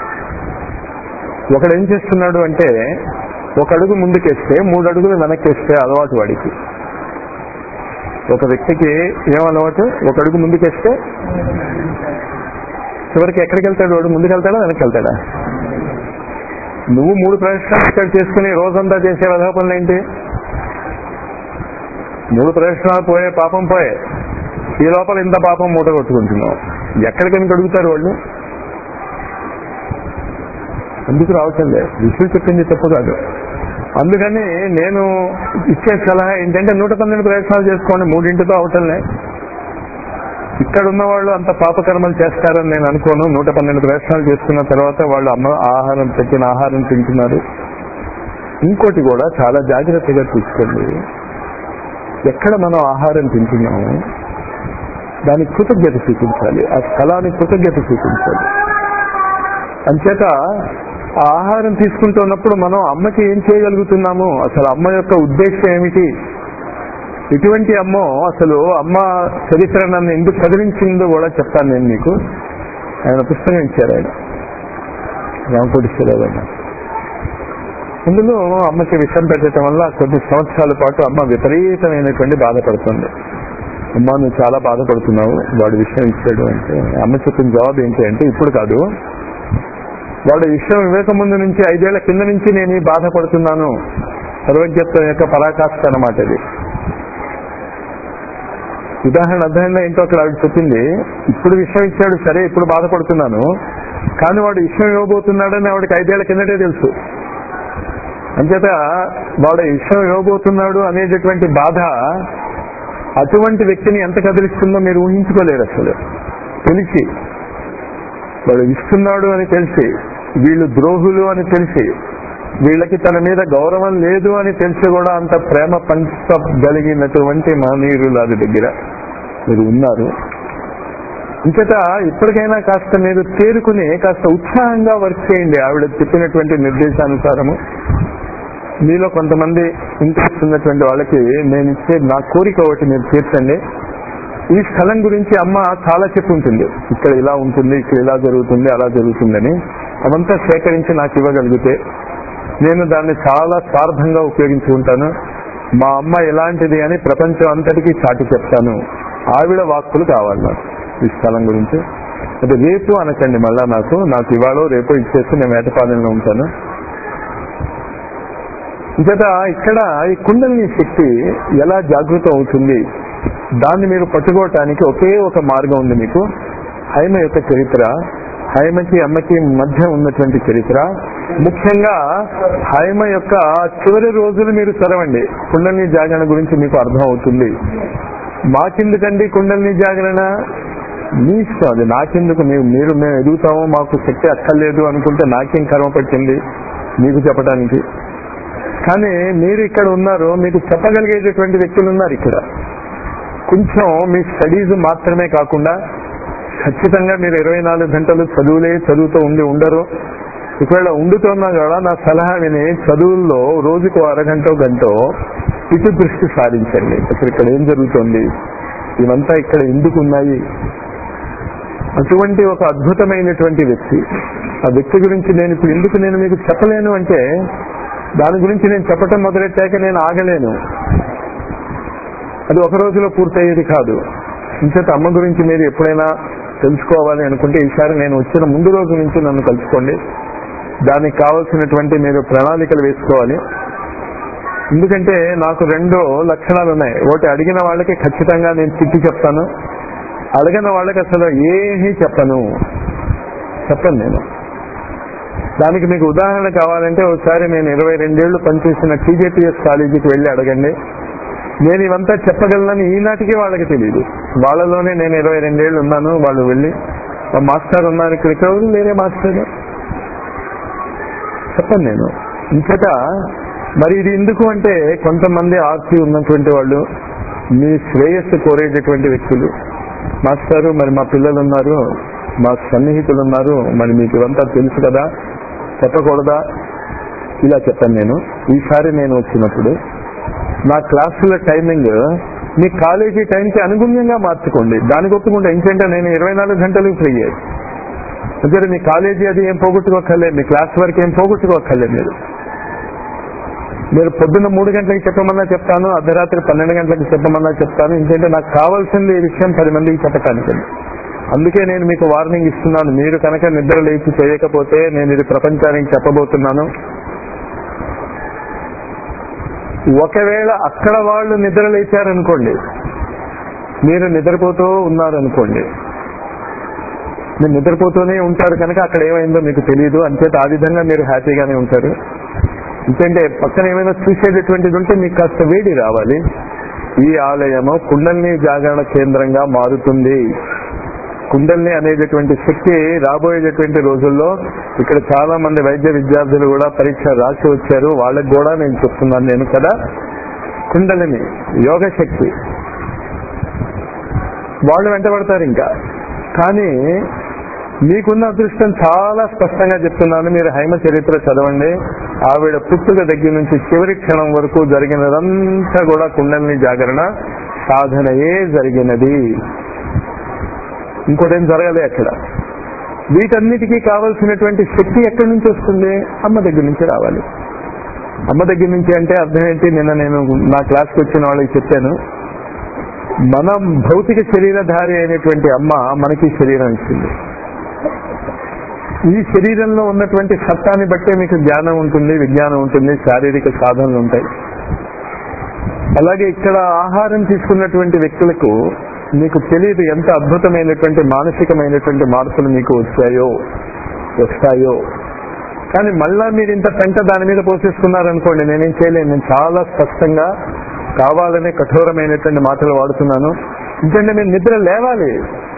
ఒకడు ఏం చేస్తున్నాడు అంటే ఒక అడుగు ముందుకేస్తే మూడు అడుగులు వెనక్కేస్తే అలవాటు వాడికి ఒక వ్యక్తికి ఏం అలవాటు ఒక అడుగు ముందుకేస్తే చివరికి ఎక్కడికి వెళ్తాడు వాడు ముందుకు వెళ్తాడా వెనక్కి వెళ్తాడా నువ్వు మూడు ప్రదర్శనలు ఇక్కడ చేసుకుని రోజంతా చేసే విధవ పనులు ఏంటి మూడు ప్రదర్శనలు పోయే పాపం పోయే ఈ లోపల ఇంత పాపం మూట కొట్టుకుంటున్నావు ఎక్కడికని అడుగుతారు వాళ్ళు అందుకు రావటం లేదు ఋషులు చెప్పింది తప్పు కాదు అందుకని నేను ఇచ్చే సలహా ఏంటంటే నూట పన్నెండు ప్రయత్నాలు చేసుకోండి మూడింటితో అవటంలే ఇక్కడ ఉన్న వాళ్ళు అంత పాపకర్మలు చేస్తారని నేను అనుకోను నూట పన్నెండు ప్రయత్నాలు చేసుకున్న తర్వాత వాళ్ళు అమ్మ ఆహారం పెట్టిన ఆహారం తింటున్నారు ఇంకోటి కూడా చాలా జాగ్రత్తగా చూసుకోండి ఎక్కడ మనం ఆహారం తింటున్నాము దానికి కృతజ్ఞత చూపించాలి ఆ స్థలానికి కృతజ్ఞత చూపించాలి అంచేత ఆ ఆహారం తీసుకుంటున్నప్పుడు మనం అమ్మకి ఏం చేయగలుగుతున్నాము అసలు అమ్మ యొక్క ఉద్దేశం ఏమిటి ఇటువంటి అమ్మో అసలు అమ్మ చరిత్ర నన్ను ఎందుకు కదిలించిందో కూడా చెప్తాను నేను మీకు ఆయన పుస్తకం ఇచ్చారు ఆయన రామకోటేశ్వరరావు ఆయన అందులో అమ్మకి విషం పెట్టడం వల్ల కొన్ని సంవత్సరాల పాటు అమ్మ విపరీతమైనటువంటి బాధపడుతుంది అమ్మ నువ్వు చాలా బాధపడుతున్నావు వాడు విషయం ఇచ్చాడు అంటే అమ్మ చెప్పిన జవాబు ఏంటి అంటే ఇప్పుడు కాదు వాడు విషయం వివేక ముందు నుంచి ఐదేళ్ల కింద నుంచి నేను ఈ బాధపడుతున్నాను సర్వజ్ఞత్వం యొక్క పరాకాష్ట అనమాట ఇది ఉదాహరణ అధ్యయనంలో ఏంటో అక్కడ ఆవిడ చెప్పింది ఇప్పుడు విషయం ఇచ్చాడు సరే ఇప్పుడు బాధపడుతున్నాను కానీ వాడు విషయం ఇవ్వబోతున్నాడని ఆవిడకి ఐదేళ్ల కిందటే తెలుసు అంచేత వాడు విషయం ఇవ్వబోతున్నాడు అనేటటువంటి బాధ అటువంటి వ్యక్తిని ఎంత కదిలిస్తుందో మీరు ఊహించుకోలేరు అసలు తెలిసి వాడు ఇస్తున్నాడు అని తెలిసి వీళ్ళు ద్రోహులు అని తెలిసి వీళ్ళకి తన మీద గౌరవం లేదు అని తెలిసి కూడా అంత ప్రేమ పంచగలిగినటువంటి మహనీయులు అది దగ్గర మీరు ఉన్నారు ఇంకట ఇప్పటికైనా కాస్త మీరు తేరుకుని కాస్త ఉత్సాహంగా వర్క్ చేయండి ఆవిడ చెప్పినటువంటి నిర్దేశానుసారము మీలో కొంతమంది ఇంట్రెస్ట్ ఉన్నటువంటి వాళ్ళకి నేను ఇచ్చే నా కోరిక ఒకటి మీరు తీర్చండి ఈ స్థలం గురించి అమ్మ చాలా చెప్పుంటుంది ఇక్కడ ఇలా ఉంటుంది ఇక్కడ ఇలా జరుగుతుంది అలా జరుగుతుందని అవంతా సేకరించి నాకు ఇవ్వగలిగితే నేను దాన్ని చాలా స్వార్థంగా ఉపయోగించుకుంటాను మా అమ్మ ఎలాంటిది అని ప్రపంచం అంతటికీ చాటి చెప్తాను ఆవిడ వాక్కులు కావాలి నాకు ఈ స్థలం గురించి అంటే రేపు అనకండి మళ్ళా నాకు నాకు ఇవాళ రేపు ఇచ్చేసి నేను వేటపాలెంలో ఉంటాను ఇంకట ఇక్కడ ఈ కుండలిని శక్తి ఎలా జాగృతం అవుతుంది దాన్ని మీరు పట్టుకోవటానికి ఒకే ఒక మార్గం ఉంది మీకు హైమ యొక్క చరిత్ర హైమకి అమ్మకి మధ్య ఉన్నటువంటి చరిత్ర ముఖ్యంగా హైమ యొక్క చివరి రోజులు మీరు చదవండి కుండలిని జాగరణ గురించి మీకు అర్థం అవుతుంది మాకెందుకండి కుండలిని జాగరణ మీ ఇష్టం అది నాకెందుకు మీరు మీరు మేము ఎదుగుతాము మాకు శక్తి అక్కర్లేదు అనుకుంటే నాకేం కర్మ పట్టింది మీకు చెప్పడానికి కానీ మీరు ఇక్కడ ఉన్నారు మీకు చెప్పగలిగేటటువంటి వ్యక్తులు ఉన్నారు ఇక్కడ కొంచెం మీ స్టడీస్ మాత్రమే కాకుండా ఖచ్చితంగా మీరు ఇరవై నాలుగు గంటలు చదువులే చదువుతూ ఉండి ఉండరు ఒకవేళ ఉండుతున్నా కూడా నా సలహా విని చదువుల్లో రోజుకు అరగంట గంట ఇటు దృష్టి సారించండి అసలు ఇక్కడ ఏం జరుగుతుంది ఇవంతా ఇక్కడ ఎందుకు ఉన్నాయి అటువంటి ఒక అద్భుతమైనటువంటి వ్యక్తి ఆ వ్యక్తి గురించి నేను ఇప్పుడు ఎందుకు నేను మీకు చెప్పలేను అంటే దాని గురించి నేను చెప్పటం మొదలెట్టాక నేను ఆగలేను అది ఒక రోజులో పూర్తయ్యేది కాదు ఇంచేత అమ్మ గురించి మీరు ఎప్పుడైనా తెలుసుకోవాలి అనుకుంటే ఈసారి నేను వచ్చిన ముందు రోజు నుంచి నన్ను కలుసుకోండి దానికి కావలసినటువంటి మీరు ప్రణాళికలు వేసుకోవాలి ఎందుకంటే నాకు రెండు లక్షణాలు ఉన్నాయి ఒకటి అడిగిన వాళ్ళకి ఖచ్చితంగా నేను తిట్టి చెప్తాను అడిగిన వాళ్ళకి అసలు ఏమీ చెప్పను చెప్పను నేను దానికి మీకు ఉదాహరణ కావాలంటే ఒకసారి నేను ఇరవై రెండేళ్లు పనిచేసిన టీజేపీఎస్ కాలేజీకి వెళ్ళి అడగండి నేను ఇవంతా చెప్పగలనని ఈనాటికి వాళ్ళకి తెలియదు వాళ్ళలోనే నేను ఇరవై రెండేళ్లు ఉన్నాను వాళ్ళు వెళ్ళి మా మాస్టర్ ఉన్నారు ఇక్కడ ఎవరు వేరే మాస్టర్ చెప్పను నేను ఇంకట మరి ఇది ఎందుకు అంటే కొంతమంది ఆర్తి ఉన్నటువంటి వాళ్ళు మీ శ్రేయస్సు కోరేటటువంటి వ్యక్తులు మాస్టారు మరి మా పిల్లలు ఉన్నారు మా సన్నిహితులు ఉన్నారు మరి మీకు ఇవంతా తెలుసు కదా చెప్పకూడదా ఇలా చెప్పాను నేను ఈసారి నేను వచ్చినప్పుడు నా క్లాసుల టైమింగ్ మీ కాలేజీ టైంకి అనుగుణ్యంగా మార్చుకోండి దానికి ఒప్పుకుంటే ఎందుకంటే నేను ఇరవై నాలుగు గంటలు ఫ్రీ అంటే మీ కాలేజీ అది ఏం పోగొట్టుకోకర్లేదు మీ క్లాస్ వరకు ఏం పోగొట్టుకోకర్లేదు మీరు మీరు పొద్దున్న మూడు గంటలకు చెప్పమన్నా చెప్తాను అర్ధరాత్రి పన్నెండు గంటలకు చెప్పమన్నా చెప్తాను ఎందుకంటే నాకు కావాల్సింది ఈ విషయం పది మందికి చెప్పటానికి అందుకే నేను మీకు వార్నింగ్ ఇస్తున్నాను మీరు కనుక నిద్ర లేచి చేయకపోతే నేను ఇది ప్రపంచానికి చెప్పబోతున్నాను ఒకవేళ అక్కడ వాళ్ళు నిద్ర లేచారనుకోండి మీరు నిద్రపోతూ ఉన్నారనుకోండి మీరు నిద్రపోతూనే ఉంటారు కనుక అక్కడ ఏమైందో మీకు తెలియదు అంచేత ఆ విధంగా మీరు హ్యాపీగానే ఉంటారు ఎందుకంటే పక్కన ఏమైనా చూసేటటువంటిది ఉంటే మీకు కాస్త వేడి రావాలి ఈ ఆలయము కుండల్ని జాగరణ కేంద్రంగా మారుతుంది కుండల్ని అనేటటువంటి శక్తి రాబోయేటటువంటి రోజుల్లో ఇక్కడ చాలా మంది వైద్య విద్యార్థులు కూడా పరీక్ష రాసి వచ్చారు వాళ్ళకి కూడా నేను చెప్తున్నాను నేను కదా కుండలిని యోగ శక్తి వాళ్ళు వెంటబడతారు ఇంకా కానీ మీకున్న అదృష్టం చాలా స్పష్టంగా చెప్తున్నాను మీరు హైమ చరిత్ర చదవండి ఆవిడ పుట్టుక దగ్గర నుంచి చివరి క్షణం వరకు జరిగినదంతా కూడా కుండలిని జాగరణ సాధనయే జరిగినది ఇంకోటేం జరగలే అక్కడ వీటన్నిటికీ కావలసినటువంటి శక్తి ఎక్కడి నుంచి వస్తుంది అమ్మ దగ్గర నుంచి రావాలి అమ్మ దగ్గర నుంచి అంటే అర్థం ఏంటి నిన్న నేను నా క్లాస్కి వచ్చిన వాళ్ళకి చెప్పాను మనం భౌతిక శరీరధారి అయినటువంటి అమ్మ మనకి శరీరం ఇస్తుంది ఈ శరీరంలో ఉన్నటువంటి సత్తాన్ని బట్టే మీకు జ్ఞానం ఉంటుంది విజ్ఞానం ఉంటుంది శారీరక సాధనలు ఉంటాయి అలాగే ఇక్కడ ఆహారం తీసుకున్నటువంటి వ్యక్తులకు మీకు తెలియదు ఎంత అద్భుతమైనటువంటి మానసికమైనటువంటి మార్పులు మీకు వచ్చాయో వస్తాయో కానీ మళ్ళా మీరు ఇంత పెంట దాని మీద పోసేసుకున్నారనుకోండి నేనేం చేయలేను నేను చాలా స్పష్టంగా కావాలనే కఠోరమైనటువంటి మాటలు వాడుతున్నాను ఎందుకంటే మీరు నిద్ర లేవాలి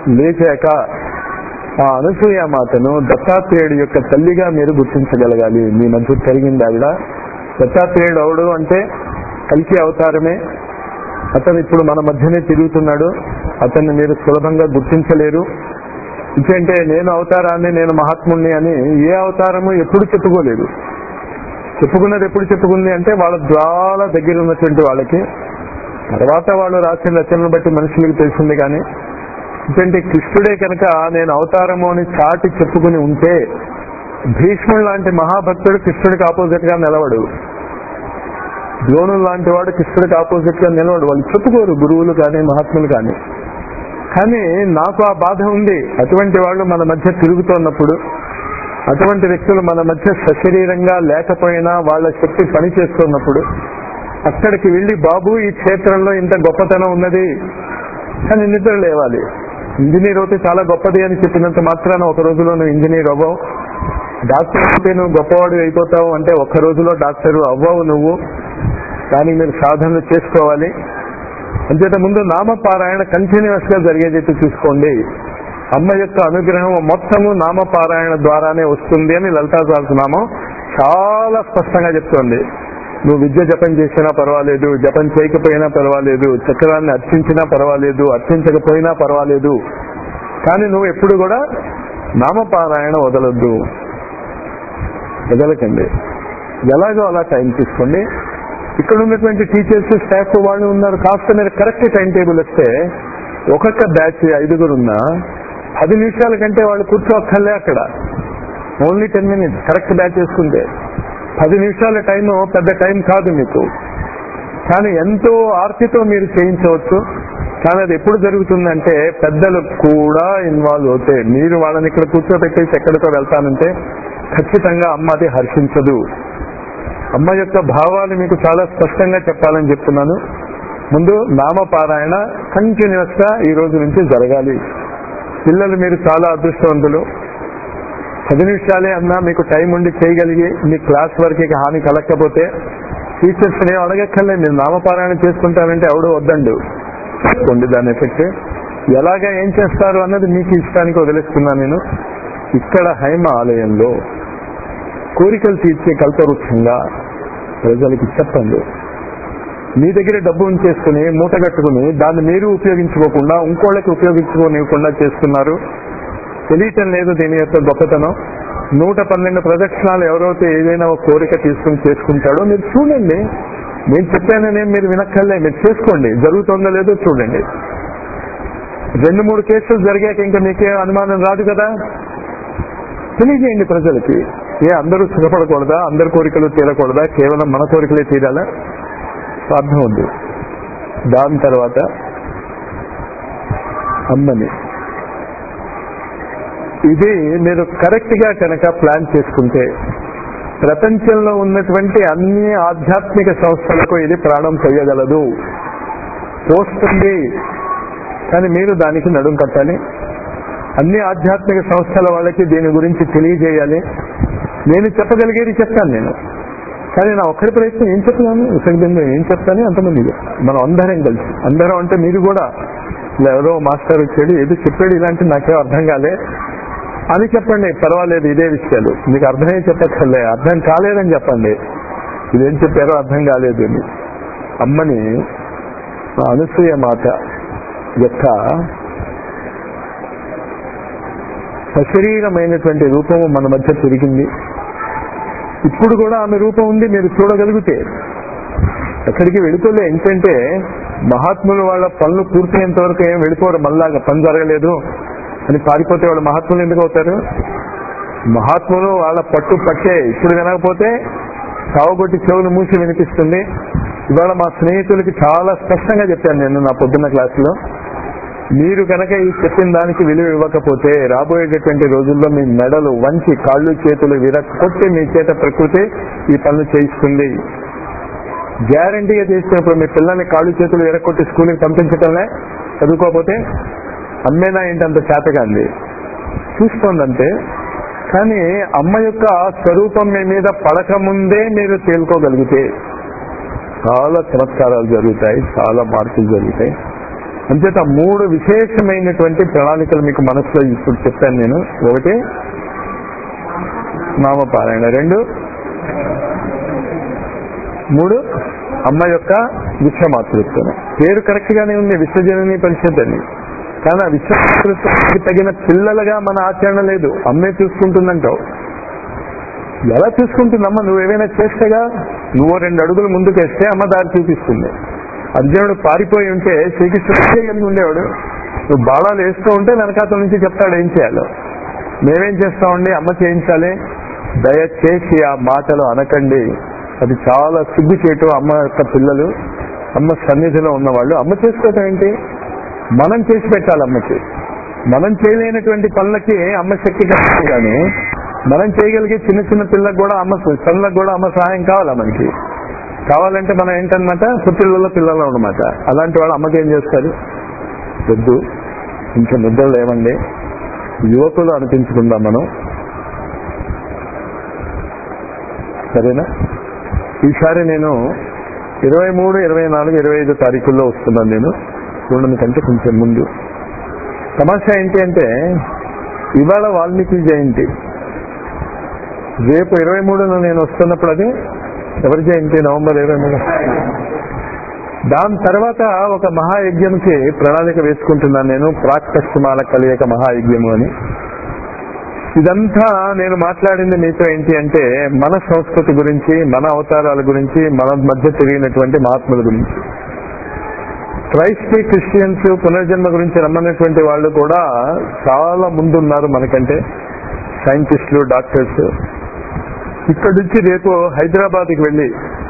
లేచాక ఆ అనసూయ మాతను దత్తాత్రేయుడి యొక్క తల్లిగా మీరు గుర్తించగలగాలి మీ మధ్య కలిగింది ఆవిడ దత్తాత్రేయుడు అవడు అంటే కలికి అవతారమే అతను ఇప్పుడు మన మధ్యనే తిరుగుతున్నాడు అతన్ని మీరు సులభంగా గుర్తించలేరు ఇంకంటే నేను అవతారాన్ని నేను మహాత్ముణ్ణి అని ఏ అవతారము ఎప్పుడు చెప్పుకోలేదు చెప్పుకున్నది ఎప్పుడు చెప్పుకుంది అంటే వాళ్ళ ద్వారా దగ్గర ఉన్నటువంటి వాళ్ళకి తర్వాత వాళ్ళు రాసిన రచనలు బట్టి మనుషులకు తెలిసింది కానీ ఎందుకంటే కృష్ణుడే కనుక నేను అవతారము అని చాటి చెప్పుకుని ఉంటే భీష్ముడు లాంటి మహాభక్తుడు కృష్ణుడికి ఆపోజిట్ గా నిలవడు ద్రోణులు లాంటి వాడు కృష్ణుడికి ఆపోజిట్ గా నిలవడు వాళ్ళు చెప్పుకోరు గురువులు కానీ మహాత్ములు కానీ కానీ నాకు ఆ బాధ ఉంది అటువంటి వాళ్ళు మన మధ్య తిరుగుతున్నప్పుడు అటువంటి వ్యక్తులు మన మధ్య సశరీరంగా లేకపోయినా వాళ్ళ శక్తి పని చేస్తున్నప్పుడు అక్కడికి వెళ్లి బాబు ఈ క్షేత్రంలో ఇంత గొప్పతనం ఉన్నది కానీ నిద్ర లేవాలి ఇంజనీర్ అయితే చాలా గొప్పది అని చెప్పినంత మాత్రాన ఒక రోజులో నువ్వు ఇంజనీర్ అవ్వవు డాక్టర్ అయితే నువ్వు గొప్పవాడు అయిపోతావు అంటే ఒక్క రోజులో డాక్టర్ అవ్వవు నువ్వు దానికి మీరు సాధనలు చేసుకోవాలి అంచేత ముందు నామపారాయణ కంటిన్యూస్ గా జరిగేటట్టు చూసుకోండి అమ్మ యొక్క అనుగ్రహం మొత్తము నామపారాయణ ద్వారానే వస్తుంది అని లలితా సహస్రనామం చాలా స్పష్టంగా చెప్తోంది నువ్వు విద్య జపం చేసినా పర్వాలేదు జపం చేయకపోయినా పర్వాలేదు చక్రాన్ని అర్చించినా పర్వాలేదు అర్చించకపోయినా పర్వాలేదు కానీ నువ్వు ఎప్పుడు కూడా నామపారాయణ వదలొద్దు వదలకండి ఎలాగో అలా టైం తీసుకోండి ఇక్కడ ఉన్నటువంటి టీచర్స్ స్టాఫ్ వాళ్ళు ఉన్నారు కాస్త మీరు కరెక్ట్ టైం టేబుల్ వస్తే ఒక్కొక్క బ్యాచ్ ఐదుగురు ఉన్నా పది నిమిషాల కంటే వాళ్ళు కూర్చోక్కర్లే అక్కడ only ten minutes correct batch వేసుకుంటే పది నిమిషాల టైం పెద్ద టైం కాదు మీకు కానీ ఎంతో ఆర్తితో మీరు చేయించవచ్చు కానీ అది ఎప్పుడు జరుగుతుందంటే పెద్దలు కూడా ఇన్వాల్వ్ అవుతాయి మీరు వాళ్ళని ఇక్కడ కూర్చోబెట్టేసి ఎక్కడికో వెళ్తానంటే ఖచ్చితంగా అమ్మ అది హర్షించదు అమ్మ యొక్క భావాలు మీకు చాలా స్పష్టంగా చెప్పాలని చెప్తున్నాను ముందు నామపారాయణ కంటిన్యూస్ గా ఈ రోజు నుంచి జరగాలి పిల్లలు మీరు చాలా అదృష్టవంతులు పది నిమిషాలే అన్నా మీకు టైం ఉండి చేయగలిగి మీ క్లాస్ వర్క్ హాని కలగకపోతే టీచర్స్ ఏం అడగక్కర్లేదు మీరు నామపారాయణ చేసుకుంటారంటే ఎవడు వద్దండు చేసుకోండి దాని ఎఫెక్ట్ ఎలాగా ఏం చేస్తారు అన్నది మీకు ఇష్టానికి వదిలేస్తున్నాను నేను ఇక్కడ హైమ ఆలయంలో కోరికలు తీర్చే కల్పవృక్షంగా ప్రజలకి చెప్పండి మీ దగ్గర డబ్బు ఉంచేసుకుని మూట కట్టుకుని దాన్ని మీరు ఉపయోగించుకోకుండా ఇంకోళ్ళకి ఉపయోగించుకోనివ్వకుండా చేస్తున్నారు తెలియటం లేదు దీని యొక్క గొప్పతనం నూట పన్నెండు ప్రదక్షిణాలు ఎవరైతే ఏదైనా ఒక కోరిక తీసుకుని చేసుకుంటాడో మీరు చూడండి నేను చెప్పాననే మీరు వినక్కర్లే మీరు చేసుకోండి జరుగుతుందో లేదో చూడండి రెండు మూడు కేసులు జరిగాక ఇంకా మీకే అనుమానం రాదు కదా తెలియజేయండి ప్రజలకి ఏ అందరూ సుఖపడకూడదా అందరి కోరికలు తీరకూడదా కేవలం మన కోరికలే తీరాలా స్వార్థం ఉంది దాని తర్వాత అమ్మని ఇది మీరు కరెక్ట్ గా కనుక ప్లాన్ చేసుకుంటే ప్రపంచంలో ఉన్నటువంటి అన్ని ఆధ్యాత్మిక సంస్థలకు ఇది ప్రాణం చేయగలదు పోస్తుంది కానీ మీరు దానికి నడుం కట్టాలి అన్ని ఆధ్యాత్మిక సంస్థల వాళ్ళకి దీని గురించి తెలియజేయాలి నేను చెప్పగలిగేది చెప్తాను నేను కానీ నా ఒక్కరి ప్రయత్నం ఏం చెప్తున్నాను విసర్జన ఏం చెప్తాను అంతమంది మనం అందరం కలిసి అందరం అంటే మీరు కూడా ఇలా ఎవరో మాస్టర్ వచ్చాడు ఏదో చెప్పాడు ఇలాంటి నాకేం అర్థం కాలే అని చెప్పండి పర్వాలేదు ఇదే విషయాలు మీకు అర్థమే చెప్పక్కర్లే అర్థం కాలేదని చెప్పండి ఇదేం చెప్పారో అర్థం కాలేదు అని అమ్మని ఆ అనసూయ మాత యొక్క సశరీరమైనటువంటి రూపము మన మధ్య పెరిగింది ఇప్పుడు కూడా ఆమె రూపం ఉంది మీరు చూడగలిగితే ఎక్కడికి వెళ్ళిపోలే ఏంటంటే మహాత్ములు వాళ్ళ పనులు పూర్తయ్యేంత వరకు ఏం వెళ్ళిపోరు మళ్ళాగా పని జరగలేదు అని పారిపోతే వాళ్ళు మహాత్ములు ఎందుకు అవుతారు మహాత్ములు వాళ్ళ పట్టు పట్టే ఇప్పుడు వినకపోతే సావుగొట్టి చెవులు మూసి వినిపిస్తుంది ఇవాళ మా స్నేహితులకి చాలా స్పష్టంగా చెప్పాను నేను నా పొద్దున్న క్లాసులో మీరు కనుక ఈ చెప్పిన దానికి విలువ ఇవ్వకపోతే రాబోయేటటువంటి రోజుల్లో మీ మెడలు వంచి కాళ్ళు చేతులు విరక్కొట్టి మీ చేత ప్రకృతి ఈ పనులు చేయిస్తుంది గ్యారంటీగా చేసినప్పుడు మీ పిల్లల్ని కాళ్ళు చేతులు విరక్కొట్టి స్కూల్కి పంపించటంలే చదువుకోకపోతే అమ్మేనా ఏంటంత చేతగాంది చూస్తోందంటే కానీ అమ్మ యొక్క స్వరూపం మీ మీద పడకముందే మీరు తేలుకోగలిగితే చాలా చమత్కారాలు జరుగుతాయి చాలా మార్పులు జరుగుతాయి అంచేత మూడు విశేషమైనటువంటి ప్రణాళికలు మీకు మనసులో ఇప్పుడు చెప్పాను నేను ఒకటి నామపారాయణ రెండు మూడు అమ్మ యొక్క విశ్వమాతృత్వం పేరు కరెక్ట్ గానే ఉంది విశ్వజనని పరిషత్ అని కానీ ఆ విశ్వమాతృత్వానికి తగిన పిల్లలుగా మన ఆచరణ లేదు అమ్మే చూసుకుంటుందంటావు ఎలా చూసుకుంటుందమ్మ నువ్వు ఏమైనా చేస్తేగా నువ్వు రెండు అడుగులు ముందుకేస్తే అమ్మ దారి చూపిస్తుంది అర్జునుడు పారిపోయి ఉంటే శ్రీకృష్ణుడు ఏం ఉండేవాడు నువ్వు బాణాలు వేస్తూ ఉంటే వెనకాతల నుంచి చెప్తాడు ఏం చేయాలో మేమేం చేస్తామండి అమ్మ చేయించాలి దయచేసి ఆ మాటలు అనకండి అది చాలా సిగ్గు చేయటం అమ్మ యొక్క పిల్లలు అమ్మ సన్నిధిలో ఉన్నవాళ్ళు అమ్మ చేసుకోవటం ఏంటి మనం చేసి పెట్టాలి అమ్మకి మనం చేయలేనటువంటి పనులకి అమ్మ శక్తి కలుగుతుంది కానీ మనం చేయగలిగే చిన్న చిన్న పిల్లలకు కూడా అమ్మ పనులకు కూడా అమ్మ సహాయం కావాలా మనకి కావాలంటే మనం ఏంటన్నమాట పుట్టిళ్ళలో పిల్లలు అనమాట అలాంటి వాళ్ళు అమ్మకి ఏం చేస్తారు వద్దు ఇంకా నిద్ర లేవండి యువకులు అనిపించుకుందాం మనం సరేనా ఈసారి నేను ఇరవై మూడు ఇరవై నాలుగు ఇరవై ఐదు తారీఖుల్లో వస్తున్నాను నేను చూడని కంటే కొంచెం ముందు సమస్య ఏంటి అంటే ఇవాళ వాల్మీకి జయంతి రేపు ఇరవై మూడున నేను వస్తున్నప్పుడు అది ఎవరి జయంతి నవంబర్ ఇరవై మూడు దాని తర్వాత ఒక మహాయజ్ఞంకి ప్రణాళిక వేసుకుంటున్నాను నేను ప్రాక్పశ్చిమాల కలియక మహాయజ్ఞము అని ఇదంతా నేను మాట్లాడింది మీతో ఏంటి అంటే మన సంస్కృతి గురించి మన అవతారాల గురించి మన మధ్య తిరిగినటువంటి మహాత్ముల గురించి క్రైస్టీ క్రిస్టియన్స్ పునర్జన్మ గురించి రమ్మన్నటువంటి వాళ్ళు కూడా చాలా ముందున్నారు మనకంటే సైంటిస్టులు డాక్టర్స్ ఇక్కడ నుంచి రేపు హైదరాబాద్కి వెళ్ళి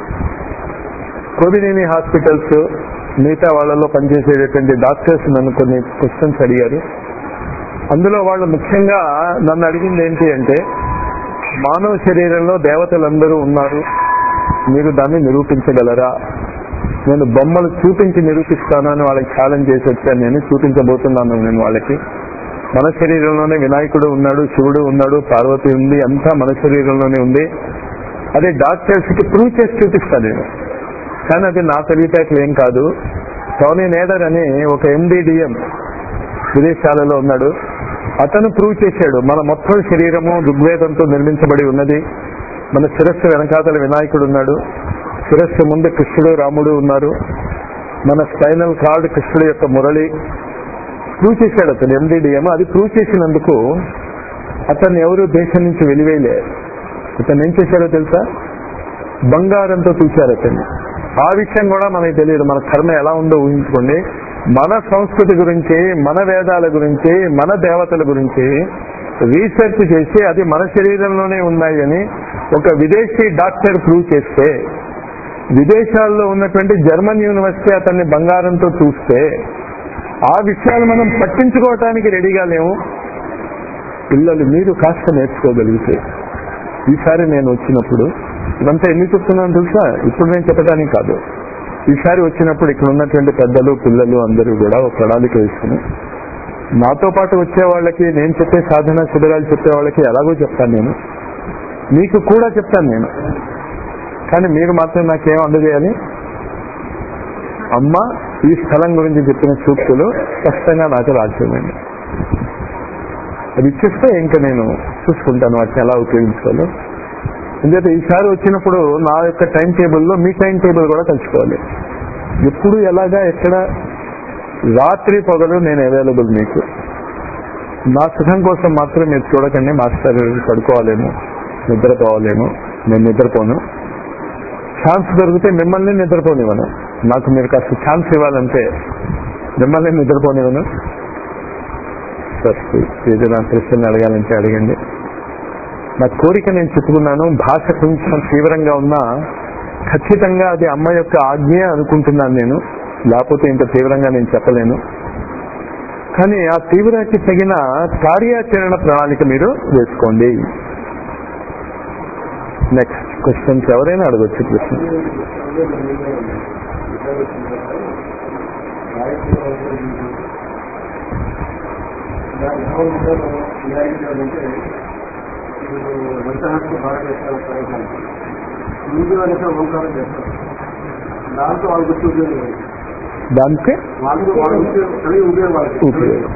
కోవినేని హాస్పిటల్స్ మిగతా వాళ్ళలో పనిచేసేటటువంటి డాక్టర్స్ నన్ను కొన్ని క్వశ్చన్స్ అడిగారు అందులో వాళ్ళు ముఖ్యంగా నన్ను అడిగింది ఏంటి అంటే మానవ శరీరంలో దేవతలందరూ ఉన్నారు మీరు దాన్ని నిరూపించగలరా నేను బొమ్మలు చూపించి నిరూపిస్తాను అని వాళ్ళకి ఛాలెంజ్ చేసి వచ్చాను నేను చూపించబోతున్నాను నేను వాళ్ళకి మన శరీరంలోనే వినాయకుడు ఉన్నాడు శివుడు ఉన్నాడు పార్వతి ఉంది అంతా మన శరీరంలోనే ఉంది అదే డాక్టర్స్ కి ప్రూవ్ చేసి చూపిస్తాను నేను కానీ అది నా తెలివితేటలు ఏం కాదు టోనీ నేదర్ అని ఒక ఎండిడిఎం విదేశాలలో ఉన్నాడు అతను ప్రూవ్ చేశాడు మన మొత్తం శరీరము ఋగ్వేదంతో నిర్మించబడి ఉన్నది మన శిరస్సు వెనకాతల వినాయకుడు ఉన్నాడు శిరస్సు ముందు కృష్ణుడు రాముడు ఉన్నారు మన స్పైనల్ కార్డ్ కృష్ణుడు యొక్క మురళి ప్రూవ్ చేశాడు అతను ఎండిడిఎం అది ప్రూవ్ చేసినందుకు అతన్ని ఎవరు దేశం నుంచి వెలివేయలే అతను ఏం చేశాడో తెలుసా బంగారంతో చూశారు అతన్ని ఆ విషయం కూడా మనకి తెలియదు మన కర్మ ఎలా ఉందో ఊహించుకోండి మన సంస్కృతి గురించి మన వేదాల గురించి మన దేవతల గురించి రీసెర్చ్ చేసి అది మన శరీరంలోనే ఉన్నాయి అని ఒక విదేశీ డాక్టర్ ప్రూవ్ చేస్తే విదేశాల్లో ఉన్నటువంటి జర్మన్ యూనివర్సిటీ అతన్ని బంగారంతో చూస్తే ఆ విషయాలు మనం పట్టించుకోవటానికి రెడీగా లేము పిల్లలు మీరు కాస్త నేర్చుకోగలిగితే ఈసారి నేను వచ్చినప్పుడు ఇదంతా ఎన్ని చెప్తున్నాను తెలుసా ఇప్పుడు నేను చెప్పడానికి కాదు ఈసారి వచ్చినప్పుడు ఇక్కడ ఉన్నటువంటి పెద్దలు పిల్లలు అందరూ కూడా ఒక ప్రణాళిక వేసుకుని నాతో పాటు వచ్చే వాళ్ళకి నేను చెప్పే సాధన శిబిరాలు చెప్పే వాళ్ళకి ఎలాగో చెప్తాను నేను మీకు కూడా చెప్తాను నేను కానీ మీరు మాత్రం నాకేం అందజేయాలి అమ్మ ఈ స్థలం గురించి చెప్పిన సూక్తులు స్పష్టంగా నాకు రాసేయండి అది ఇచ్చేస్తే ఇంకా నేను చూసుకుంటాను వాటిని ఎలా ఉపయోగించుకోవాలో ఎందుకంటే ఈసారి వచ్చినప్పుడు నా యొక్క టైం టేబుల్లో మీ టైం టేబుల్ కూడా కలుసుకోవాలి ఎప్పుడు ఎలాగా ఎక్కడ రాత్రి పొగలు నేను అవైలబుల్ మీకు నా సుఖం కోసం మాత్రం మీరు చూడకండి మాస్టర్ పడుకోవాలేమో నిద్రపోవాలేమో నేను నిద్రపోను ఛాన్స్ దొరికితే మిమ్మల్ని నిద్రపోనివ్వను నాకు మీరు కాస్త ఛాన్స్ ఇవ్వాలంటే మిమ్మల్ని నిద్రపోనివ్వను ఫస్ట్ ఏదైనా ప్రశ్న అడగాలంటే అడగండి నా కోరిక నేను చెప్పుకున్నాను భాష కొంచెం తీవ్రంగా ఉన్నా ఖచ్చితంగా అది అమ్మ యొక్క ఆజ్ఞ అనుకుంటున్నాను నేను లేకపోతే ఇంత తీవ్రంగా నేను చెప్పలేను కానీ ఆ తీవ్రతకి తగిన కార్యాచరణ ప్రణాళిక మీరు వేసుకోండి నెక్స్ట్ క్వశ్చన్స్ ఎవరైనా అడగచ్చు ప్రశ్న ముందు అనేక ఓంకారం చేస్తారు దాంతో వాళ్ళు గుర్తు దానికి వాళ్ళకి వాళ్ళకి కలిగి ఉపయోగపడుతుంది ఉపయోగం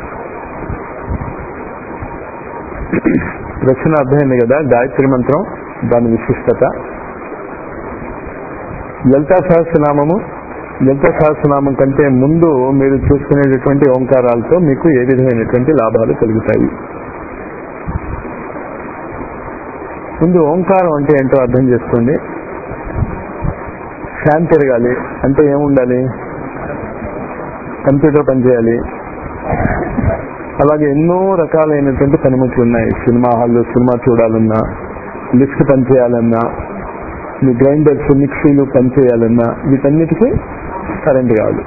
రచన అర్థమైంది కదా గాయత్రి మంత్రం దాని విశిష్టత లలితా సహస్రనామము లలితా సహస్రనామం కంటే ముందు మీరు చూసుకునేటటువంటి ఓంకారాలతో మీకు ఏ విధమైనటువంటి లాభాలు కలుగుతాయి ముందు ఓంకారం అంటే ఏంటో అర్థం చేసుకోండి ఫ్యాన్ తిరగాలి అంటే ఏముండాలి కంప్యూటర్ పనిచేయాలి అలాగే ఎన్నో రకాలైనటువంటి పనిముట్లు ఉన్నాయి సినిమా హాల్లో సినిమా చూడాలన్నా లిఫ్ట్ పనిచేయాలన్నా మీ గ్రైండర్స్ మిక్సీలు పనిచేయాలన్నా వీటన్నిటికీ కరెంట్ కావాలి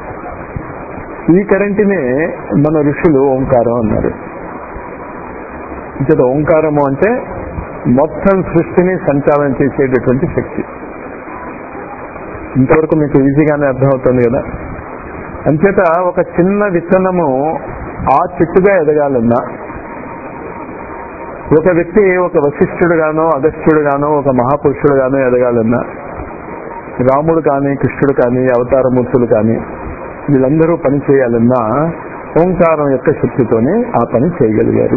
ఈ కరెంటునే మన ఋషులు ఓంకారం అన్నారు ఇక్కడ ఓంకారము అంటే మొత్తం సృష్టిని సంచాలనం చేసేటటువంటి శక్తి ఇంతవరకు మీకు ఈజీగానే అర్థమవుతుంది కదా అంచేత ఒక చిన్న విత్తనము ఆ చెట్టుగా ఎదగాలన్నా ఒక వ్యక్తి ఒక వశిష్ఠుడు గానో అగస్త్యుడు గానో ఒక మహాపురుషుడు గానో ఎదగాలన్నా రాముడు కానీ కృష్ణుడు కానీ అవతారమూర్తులు కానీ వీళ్ళందరూ పని చేయాలన్నా ఓంకారం యొక్క శక్తితోనే ఆ పని చేయగలిగారు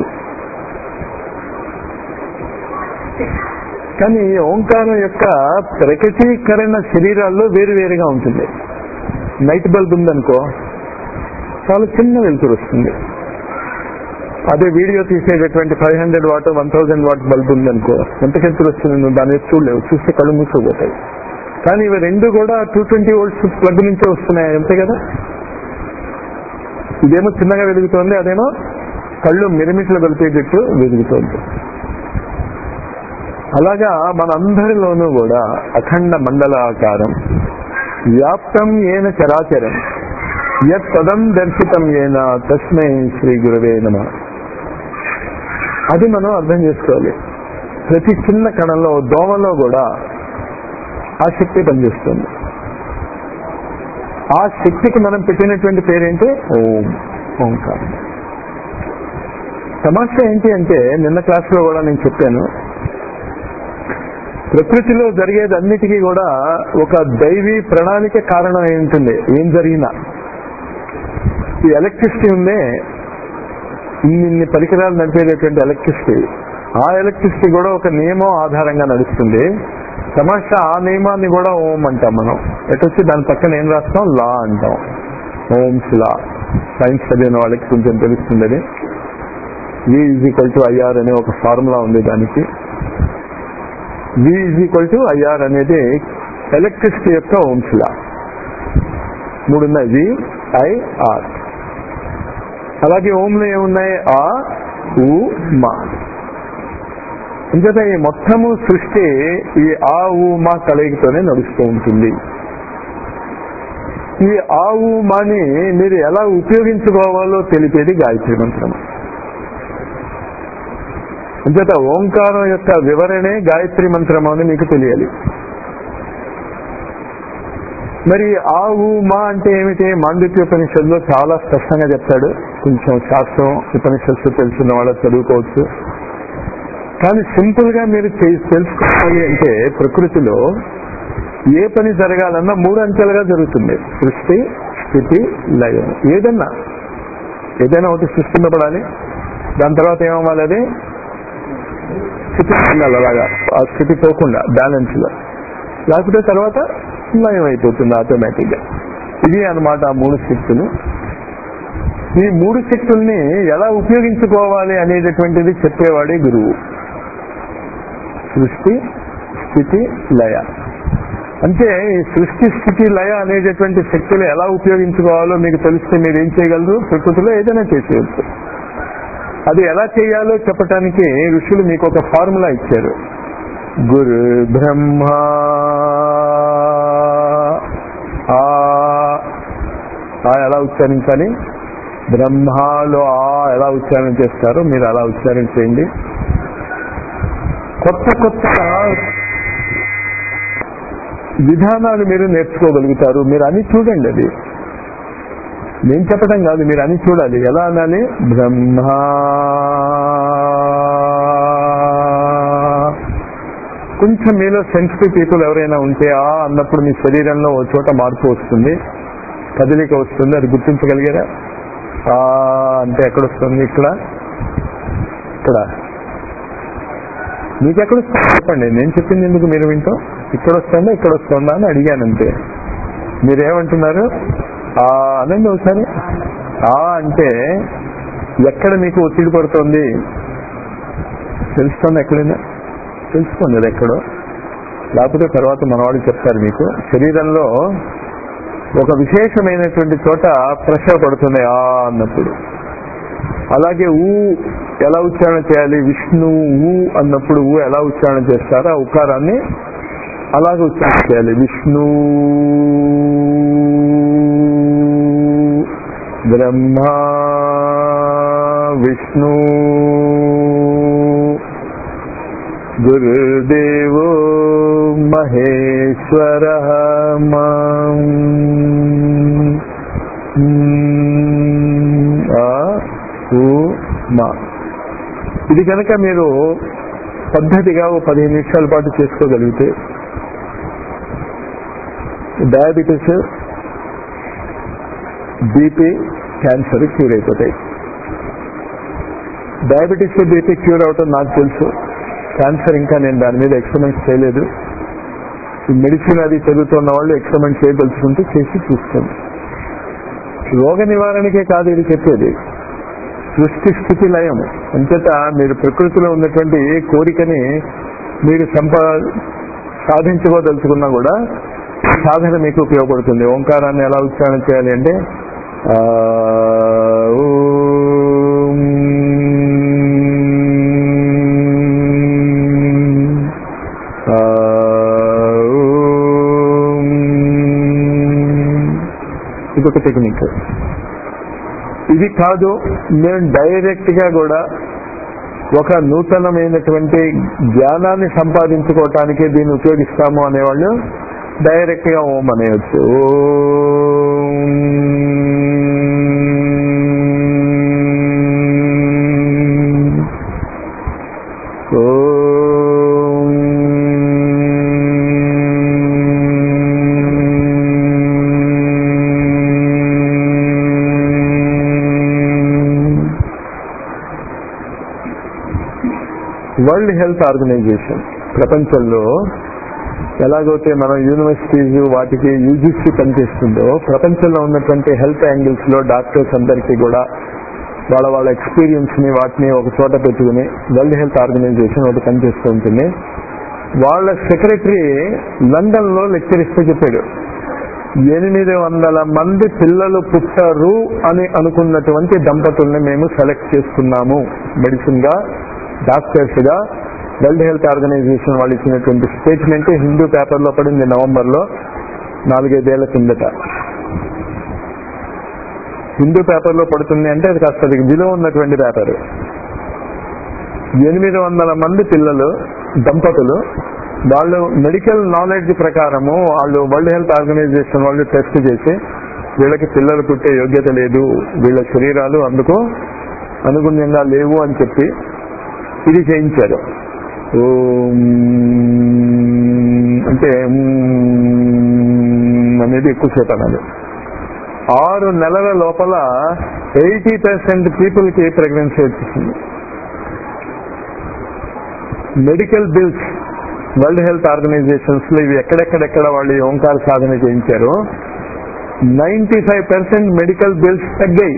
కానీ ఈ ఓంకారం యొక్క ప్రకటీకరణ శరీరాల్లో వేరువేరుగా ఉంటుంది నైట్ బల్బ్ ఉందనుకో చాలా చిన్న వెలుతురు వస్తుంది అదే వీడియో తీసేటటువంటి five hundred watt one thousand watt bulb ఉందనుకో ఎంత వెలుతురు వస్తుంది నువ్వు దాని వైపు చూడలేవు చూస్తే కళ్ళు మూసుకోపోతాయి కానీ ఇవి రెండు కూడా టూ ట్వంటీ వోల్ట్స్ ప్లగ్ నుంచే వస్తున్నాయి అంతే కదా ఇదేమో చిన్నగా వెలుగుతోంది అదేమో కళ్ళు మిరమిట్లు వెలిపేటట్టు వెలుగుతోంది అలాగా మనందరిలోనూ కూడా అఖండ మండలాకారం వ్యాప్తం ఏన చరాచరం యత్ పదం దర్శితం ఏన తస్మై శ్రీ గురవే నమ అది మనం అర్థం చేసుకోవాలి ప్రతి చిన్న కణంలో దోమలో కూడా ఆ శక్తి పనిచేస్తుంది ఆ శక్తికి మనం పెట్టినటువంటి పేరేంటి ఓం ఓంకారం సమస్య ఏంటి అంటే నిన్న క్లాస్లో కూడా నేను చెప్పాను ప్రకృతిలో జరిగేది అన్నిటికీ కూడా ఒక దైవీ ప్రణాళిక కారణం అయి ఉంటుంది ఏం జరిగినా ఈ ఎలక్ట్రిసిటీ ఉందే ఇన్ని పరికరాలు నడిపేటటువంటి ఎలక్ట్రిసిటీ ఆ ఎలక్ట్రిసిటీ కూడా ఒక నియమం ఆధారంగా నడుస్తుంది సమస్య ఆ నియమాన్ని కూడా ఓం అంటాం మనం ఎటొచ్చి దాని పక్కన ఏం రాస్తాం లా అంటాం ఓమ్స్ లా సైన్స్ చదివిన వాళ్ళకి కొంచెం తెలుస్తుంది అది V is equal to I R అనే ఒక ఫార్ములా ఉంది దానికి V is equal to I R అనేది ఎలక్ట్రిసిటీ యొక్క ఓమ్స్ లా మూడు ఉన్నాయి వి ఐ ఆర్ అలాగే ఓంలో ఏమున్నాయి ఆ ఉ మా ఇంకట ఈ మొత్తము సృష్టి ఈ ఆ ఊ మా కలయికతోనే నడుస్తూ ఉంటుంది ఈ ఆ ఊ మాని మీరు ఎలా ఉపయోగించుకోవాలో తెలిపేది గాయత్రి మంత్రం అంచేత ఓంకారం యొక్క వివరణే గాయత్రి మంత్రం అని మీకు తెలియాలి మరి ఆ ఊ మా అంటే ఏమిటి మాండిత్యోపనిషత్తులో చాలా స్పష్టంగా చెప్తాడు కొంచెం శాస్త్రం ఉపనిషత్తు తెలుసున్న వాళ్ళు చదువుకోవచ్చు కానీ సింపుల్ గా మీరు చే- తెలుసుకోవాలి అంటే ప్రకృతిలో ఏ పని జరగాలన్నా మూడు అంచెలుగా జరుగుతుంది సృష్టి స్థితి లయం ఏదన్నా ఏదైనా ఒకటి సృష్టింపబడాలి దాని తర్వాత ఏమవ్వాలి అది స్థితి ఉండాలి అలాగా ఆ స్థితి పోకుండా బ్యాలెన్స్ లో లేకపోతే తర్వాత లయం అయిపోతుంది ఆటోమేటిక్ గా ఇది అన్నమాట ఆ మూడు శక్తులు ఈ మూడు శక్తుల్ని ఎలా ఉపయోగించుకోవాలి అనేటటువంటిది చెప్పేవాడే గురువు సృష్టి స్థితి లయ అంటే ఈ సృష్టి స్థితి లయ అనేటటువంటి శక్తులు ఎలా ఉపయోగించుకోవాలో మీకు తెలిస్తే మీరు ఏం చేయగలరు ప్రకృతిలో ఏదైనా చేసేయచ్చు అది ఎలా చేయాలో చెప్పటానికి ఋషులు మీకు ఒక ఫార్ములా ఇచ్చారు గురు బ్రహ్మ ఆ ఆ ఎలా ఉచ్చారించాలి బ్రహ్మలో ఆ ఎలా ఉచ్చారణ చేస్తారో మీరు అలా ఉచ్చారణ చేయండి కొత్త కొత్త విధానాలు మీరు నేర్చుకోగలుగుతారు మీరు అని చూడండి అది నేను చెప్పడం కాదు మీరు అని చూడాలి ఎలా అనాలి బ్రహ్మ కొంచెం మీలో సెన్సిటివ్ పీపుల్ ఎవరైనా ఉంటే ఆ అన్నప్పుడు మీ శరీరంలో ఓ చోట మార్పు వస్తుంది కదలిక వస్తుంది అది గుర్తించగలిగారా ఆ అంటే ఎక్కడ వస్తుంది ఇక్కడ ఇక్కడ మీకు ఎక్కడ వస్తుంది చెప్పండి నేను చెప్పింది ఎందుకు మీరు వింటాం ఇక్కడ వస్తుందా ఇక్కడ వస్తుందా అని అడిగాను అంతే మీరేమంటున్నారు ఆ అనండి ఒకసారి ఆ అంటే ఎక్కడ మీకు ఒత్తిడి పడుతోంది తెలుసుకోండి ఎక్కడైనా తెలుసుకోండి అది ఎక్కడో లేకపోతే తర్వాత మనవాళ్ళు చెప్తారు మీకు శరీరంలో ఒక విశేషమైనటువంటి చోట ప్రెషర్ పడుతుంది ఆ అన్నప్పుడు అలాగే ఊ ఎలా ఉచ్చారణ చేయాలి విష్ణు ఊ అన్నప్పుడు ఊ ఎలా ఉచ్చారణ చేస్తారో ఆ ఉకారాన్ని అలాగే ఉచ్చారణ చేయాలి విష్ణు బ్రహ్మ విష్ణు గురుదేవో మహేశ్వర మా ఇది కనుక మీరు పద్ధతిగా ఓ పదిహేను నిమిషాల పాటు చేసుకోగలిగితే డయాబెటీస్ బీపీ క్యాన్సర్ క్యూర్ అయిపోతాయి డయాబెటీస్ బీపీ క్యూర్ అవటం నాకు తెలుసు క్యాన్సర్ ఇంకా నేను దాని మీద ఎక్స్పెరిమెంట్స్ చేయలేదు ఈ మెడిసిన్ అది చదువుతున్న వాళ్ళు ఎక్స్పెరిమెంట్ చేయదలుచుకుంటే చేసి చూసుకోండి రోగ నివారణకే కాదు ఇది చెప్పేది సృష్టి స్థితి లయం అంచేత మీరు ప్రకృతిలో ఉన్నటువంటి ఏ కోరికని మీరు సంపా సాధించుకోదలుచుకున్నా కూడా సాధన మీకు ఉపయోగపడుతుంది ఓంకారాన్ని ఎలా ఉచ్చారణ చేయాలి అంటే ఆ, ఓం, ఆ, ఓం. ఇదొక టెక్నిక్ ఇది కాదు మేము డైరెక్ట్ గా కూడా ఒక నూతనమైనటువంటి జ్ఞానాన్ని సంపాదించుకోవటానికి దీన్ని ఉపయోగిస్తాము అనేవాళ్ళు డైరెక్ట్ గా ఓం అనేయచ్చు వరల్డ్ హెల్త్ ఆర్గనైజేషన్ ప్రపంచంలో ఎలాగైతే మన యూనివర్సిటీస్ వాటికి యూజీసీ పనిచేస్తుందో ప్రపంచంలో ఉన్నటువంటి హెల్త్ యాంగిల్స్ లో డాక్టర్స్ అందరికీ కూడా వాళ్ళ వాళ్ళ ఎక్స్పీరియన్స్ ని వాటిని ఒక చోట పెట్టుకుని వరల్డ్ హెల్త్ ఆర్గనైజేషన్ ఒకటి పనిచేస్తూ ఉంటుంది వాళ్ళ సెక్రటరీ లండన్ లో లెక్చర్ ఇస్తూ చెప్పాడు ఎనిమిది వందల మంది పిల్లలు పుట్టారు అని అనుకున్నటువంటి దంపతుల్ని మేము సెలెక్ట్ చేసుకున్నాము మెడిసిన్ గా డాక్టర్స్ గా వరల్డ్ హెల్త్ ఆర్గనైజేషన్ వాళ్ళు ఇచ్చినటువంటి స్టేట్మెంట్ హిందూ పేపర్ లో పడింది నవంబర్ లో నాలుగైదేళ్ల కిందట హిందూ పేపర్ లో పడుతుంది అంటే అది కాస్త అది విలువ ఉన్నటువంటి పేపర్ ఎనిమిది వందల మంది పిల్లలు దంపతులు వాళ్ళు మెడికల్ నాలెడ్జ్ ప్రకారము వాళ్ళు వరల్డ్ హెల్త్ ఆర్గనైజేషన్ వాళ్ళు టెస్ట్ చేసి వీళ్ళకి పిల్లలు పుట్టే యోగ్యత లేదు వీళ్ళ శరీరాలు అందుకు అనుగుణ్యంగా లేవు అని చెప్పి ఇది చేయించారు ఓం అంటే ఉమ్ అనేది ఎక్కువసేపు అన్నది ఆరు నెలల లోపల ఎయిటీ పర్సెంట్ పీపుల్ కి ప్రెగ్నెన్సీ వచ్చేసింది medical bills World Health Organizations లో ఇవి ఎక్కడెక్కడెక్కడ వాళ్ళు ఈ ఓంకార సాధన చేయించారో ninety five percent medical bills తగ్గాయి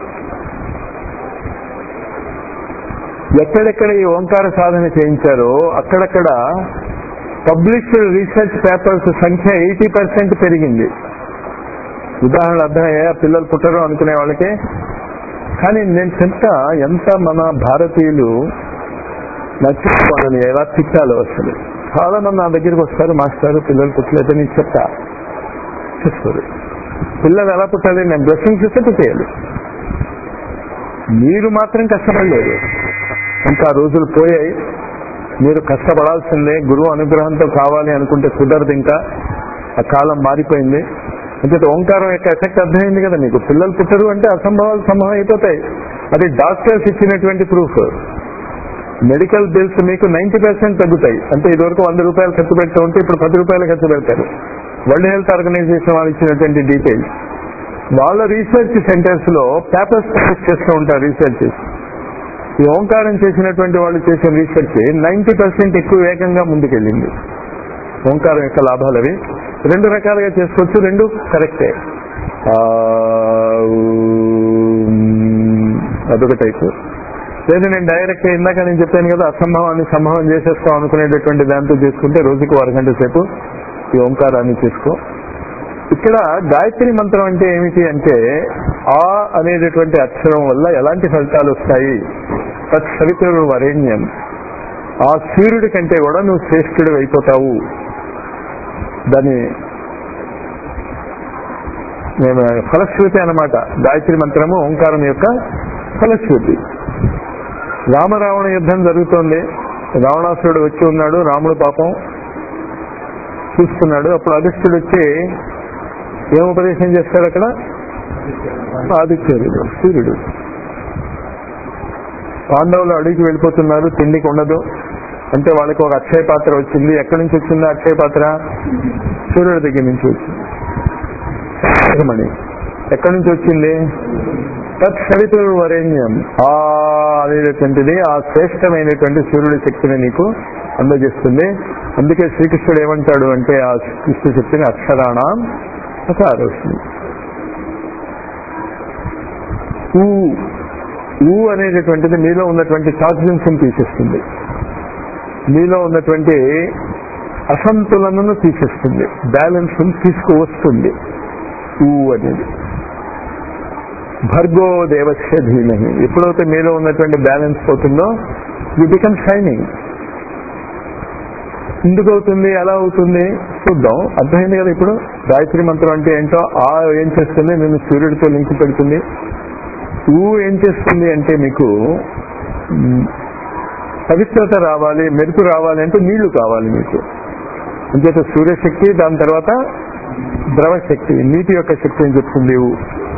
ఎక్కడెక్కడ ఈ ఓంకార సాధన చేయించారో అక్కడక్కడ పబ్లిష్డ్ రీసెర్చ్ పేపర్స్ సంఖ్య ఎయిటీ పర్సెంట్ పెరిగింది ఉదాహరణ అర్థమయ్యా పిల్లలు పుట్టరు అనుకునే వాళ్ళకి కానీ నేను చెప్తా ఎంత మన భారతీయులు నచ్చిన వాళ్ళని ఎలా తిట్టాలో అసలు చాలా మంది నా దగ్గరికి వస్తారు మాస్టారు పిల్లలు పుట్టలేదని నేను చెప్తా చేస్తారు పిల్లలు ఎలా పుట్టాలి నేను బ్లెస్సింగ్స్ ఇస్తే పుట్టేయాలి మీరు మాత్రం కష్టపడలేదు ఇంకా రోజులు పోయాయి మీరు కష్టపడాల్సిందే గురువు అనుగ్రహంతో కావాలి అనుకుంటే కుదరదు ఇంకా ఆ కాలం మారిపోయింది అంటే ఓంకారం యొక్క ఎఫెక్ట్ అర్థమైంది కదా మీకు పిల్లలు పుట్టరు అంటే అసంభవాలు సంభవం అయిపోతాయి అది డాక్టర్స్ ఇచ్చినటువంటి ప్రూఫ్ మెడికల్ బిల్స్ మీకు నైన్టీ పర్సెంట్ తగ్గుతాయి అంటే ఇదివరకు వంద రూపాయలు ఖర్చు పెడుతూ ఉంటే ఇప్పుడు పది రూపాయలు ఖర్చు పెడతారు వరల్డ్ హెల్త్ ఆర్గనైజేషన్ వాళ్ళు ఇచ్చినటువంటి డీటెయిల్స్ వాళ్ళ రీసెర్చ్ సెంటర్స్ లో పేపర్స్ పబ్లిష్ చేస్తూ ఉంటారు రీసెర్చ్ ఈ ఓంకారం చేసినటువంటి వాళ్ళు చేసిన రీసెర్చ్ నైన్టీ పర్సెంట్ ఎక్కువ వేగంగా ముందుకెళ్ళింది ఓంకారం యొక్క లాభాలు అవి రెండు రకాలుగా చేసుకోవచ్చు రెండు కరెక్టే ఆ, ఉమ్, అదొక టైపు లేదు నేను డైరెక్ట్ ఇందాక నేను చెప్పాను కదా అసంభవాన్ని సంభవం చేసేస్తాం అనుకునేటటువంటి దాంతో చేసుకుంటే రోజుకు అరగంట సేపు ఈ ఓంకారాన్ని చేసుకో ఇక్కడ గాయత్రి మంత్రం అంటే ఏమిటి అంటే ఆ అనేటటువంటి అక్షరం వల్ల ఎలాంటి ఫలితాలు వస్తాయి తత్ సవితుడు వరేణ్యం ఆ సూర్యుడి కంటే కూడా నువ్వు శ్రేష్ఠుడు అయిపోతావు దాని నేను ఫలశ్రుతి అన్నమాట గాయత్రి మంత్రము ఓంకారం యొక్క ఫలశ్రుతి రామరావణ యుద్ధం జరుగుతోంది రావణాసురుడు వచ్చి ఉన్నాడు రాముడు పాపం చూస్తున్నాడు అప్పుడు అధిష్ఠుడు వచ్చి ఏం ఉపదేశం చేస్తాడు అక్కడ ఆదిత్యుడు సూర్యుడు పాండవులు అడవికి వెళ్ళిపోతున్నారు తిండికి ఉండదు అంటే వాళ్ళకి ఒక అక్షయ పాత్ర వచ్చింది ఎక్కడి నుంచి వచ్చింది ఆ అక్షయ పాత్ర సూర్యుడి దగ్గర నుంచి వచ్చింది మణి ఎక్కడి నుంచి వచ్చింది తత్ సవితుడు వరేణ్యం ఆ అనేటటువంటిది ఆ శ్రేష్టమైనటువంటి సూర్యుడి శక్తిని నీకు అందజేస్తుంది అందుకే శ్రీకృష్ణుడు ఏమంటాడు అంటే ఆ కృష్ణ శక్తిని అక్షరాణం అకారోస్తుంది ఊ ఊ అనేటటువంటిది మీలో ఉన్నటువంటి టాక్సిన్స్ తీసేస్తుంది మీలో ఉన్నటువంటి అసంతులనను తీసేస్తుంది బ్యాలెన్స్ తీసుకువస్తుంది ఊ అనేది భర్గో దేవస్య ధీమహి ఎప్పుడైతే మీలో ఉన్నటువంటి బ్యాలెన్స్ పోతుందో యూ బికమ్ షైనింగ్ ఎందుకు అవుతుంది ఎలా అవుతుంది చూద్దాం అర్థమైంది కదా ఇప్పుడు గాయత్రి మంత్రం అంటే ఏంటో ఆ ఏం చేస్తుంది నేను సూర్యుడితో లింక్ పెడుతుంది ఊ ఏం చేస్తుంది అంటే మీకు మ్, పవిత్రత రావాలి మెరుపు రావాలి అంటే నీళ్లు కావాలి మీకు అంచేత సూర్యశక్తి దాని తర్వాత ద్రవశక్తి నీటి యొక్క శక్తి అని చెప్తుంది ఊ